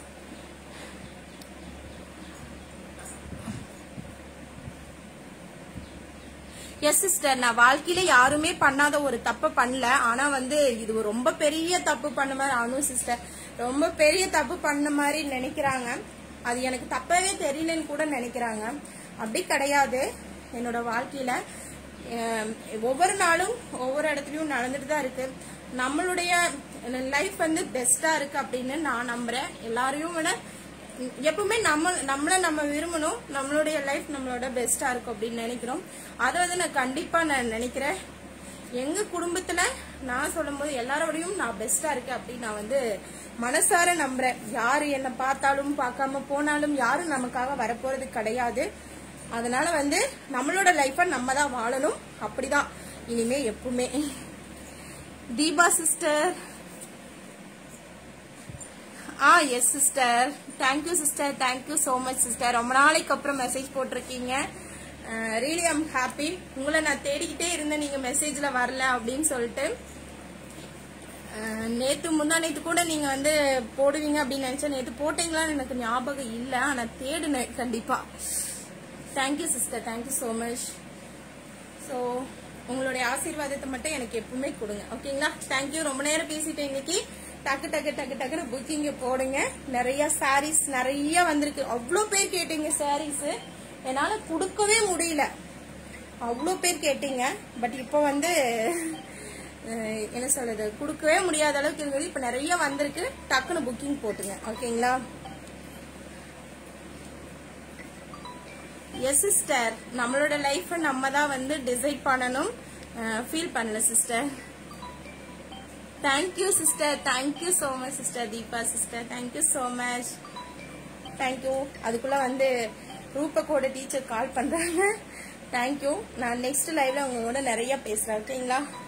yes sister நான் வாழ்க்கையில யாருமே பண்ணாத ஒரு தப்பு பண்ணல ஆனா வந்து இது ஒரு ரொம்ப பெரிய தப்பு பண்ண மாதிரி அனு சிஸ்டர் ரொம்ப பெரிய தப்பு பண்ண மாதிரி நினைக்கிறாங்க அது எனக்கு தப்பவே தெரியலன்னு கூட நினைக்கிறாங்க அப்படி கிடையாது என்னோட வாழ்க்கையில அஹ், ஒவ்வொரு நாளும் ஒவ்வொரு இடத்துலயும் நடந்துட்டு தான் இருக்கு நம்மளுடைய லைஃப் வந்து பெஸ்டா இருக்கு அப்படின்னு நான் நம்புறேன் எல்லாரையும் விட எப்பவுமே நம்ம நம்மள நம்ம விரும்பணும் நம்மளுடைய லைஃப் நம்மளோட பெஸ்டா இருக்கும் அப்படின்னு நினைக்கிறோம் அதை வந்து நான் கண்டிப்பா நான் நினைக்கிறேன் எங்க குடும்பத்துல நான் சொல்லும்போது எல்லாரோடையும் நான் பெஸ்டா இருக்கேன் அப்படின்னு நான் வந்து மனசார நம்புறேன் யாரு என்ன பார்த்தாலும் பார்க்காம போனாலும் யாரும் நமக்காக வரப்போறது கிடையாது அதனால வந்து நம்மளோட லைஃப நம்ம தான் வாழணும் அப்படிதான் இனிமே எப்பவுமே Deepa sister ah yes sister thank you sister thank you so much sister ரொம்ப நாளைக்கு அப்புறம் மெசேஜ் போட்டிருக்கீங்க ரியலி ஐம் ஹாப்பி உங்களை நான் தேடிக்கிட்டே இருந்தேன் நீங்க மெசேஜ்ல வரல அப்படின்னு சொல்லிட்டு அஹ், நேத்து முந்தா நேத்து கூட நீங்க வந்து போடுவீங்க அப்படின்னு நினைச்சேன் நேத்து போட்டீங்களான்னு எனக்கு ஞாபகம் இல்ல ஆனா தேடுனேன் கண்டிப்பா thank you sister thank you so much so உங்களுடைய ஆசீர்வாதத்தை மட்டும் எனக்கு எப்பவுமே கொடுங்க ஓகேங்களா தேங்க்யூ ரொம்ப நேரம் பேசிட்டேன் இன்னைக்கு டக்கு டக்கு டக்கு டக்குன்னு புக்கிங்க போடுங்க நிறைய சாரீஸ் நிறைய வந்திருக்கு அவ்வளோ பேர் கேட்டீங்க சாரீஸ் என்னால கொடுக்கவே முடியல அவ்வளோ பேர் கேட்டீங்க பட் இப்போ வந்து அஹ், என்ன சொல்றது கொடுக்கவே முடியாத அளவுக்கு இருந்தது இப்போ நிறைய வந்திருக்கு டக்குன்னு புக்கிங் போட்டுங்க ஓகேங்களா எஸ் சிஸ்டர் நம்மளோட லைஃப்பை நம்ம தான் வந்து டிசைட் பண்ணணும் ஃபீல் பண்ணல sister thank you sister thank you so much sister Deepa sister thank you so much thank you அதுக்குள்ள வந்து ரூபக்கோட டீச்சர் கால் பண்றாங்க தேங்க்யூ நான் நெக்ஸ்ட் லைவ்ல உங்களோட நிறைய பேசுறேன் ஓகேங்களா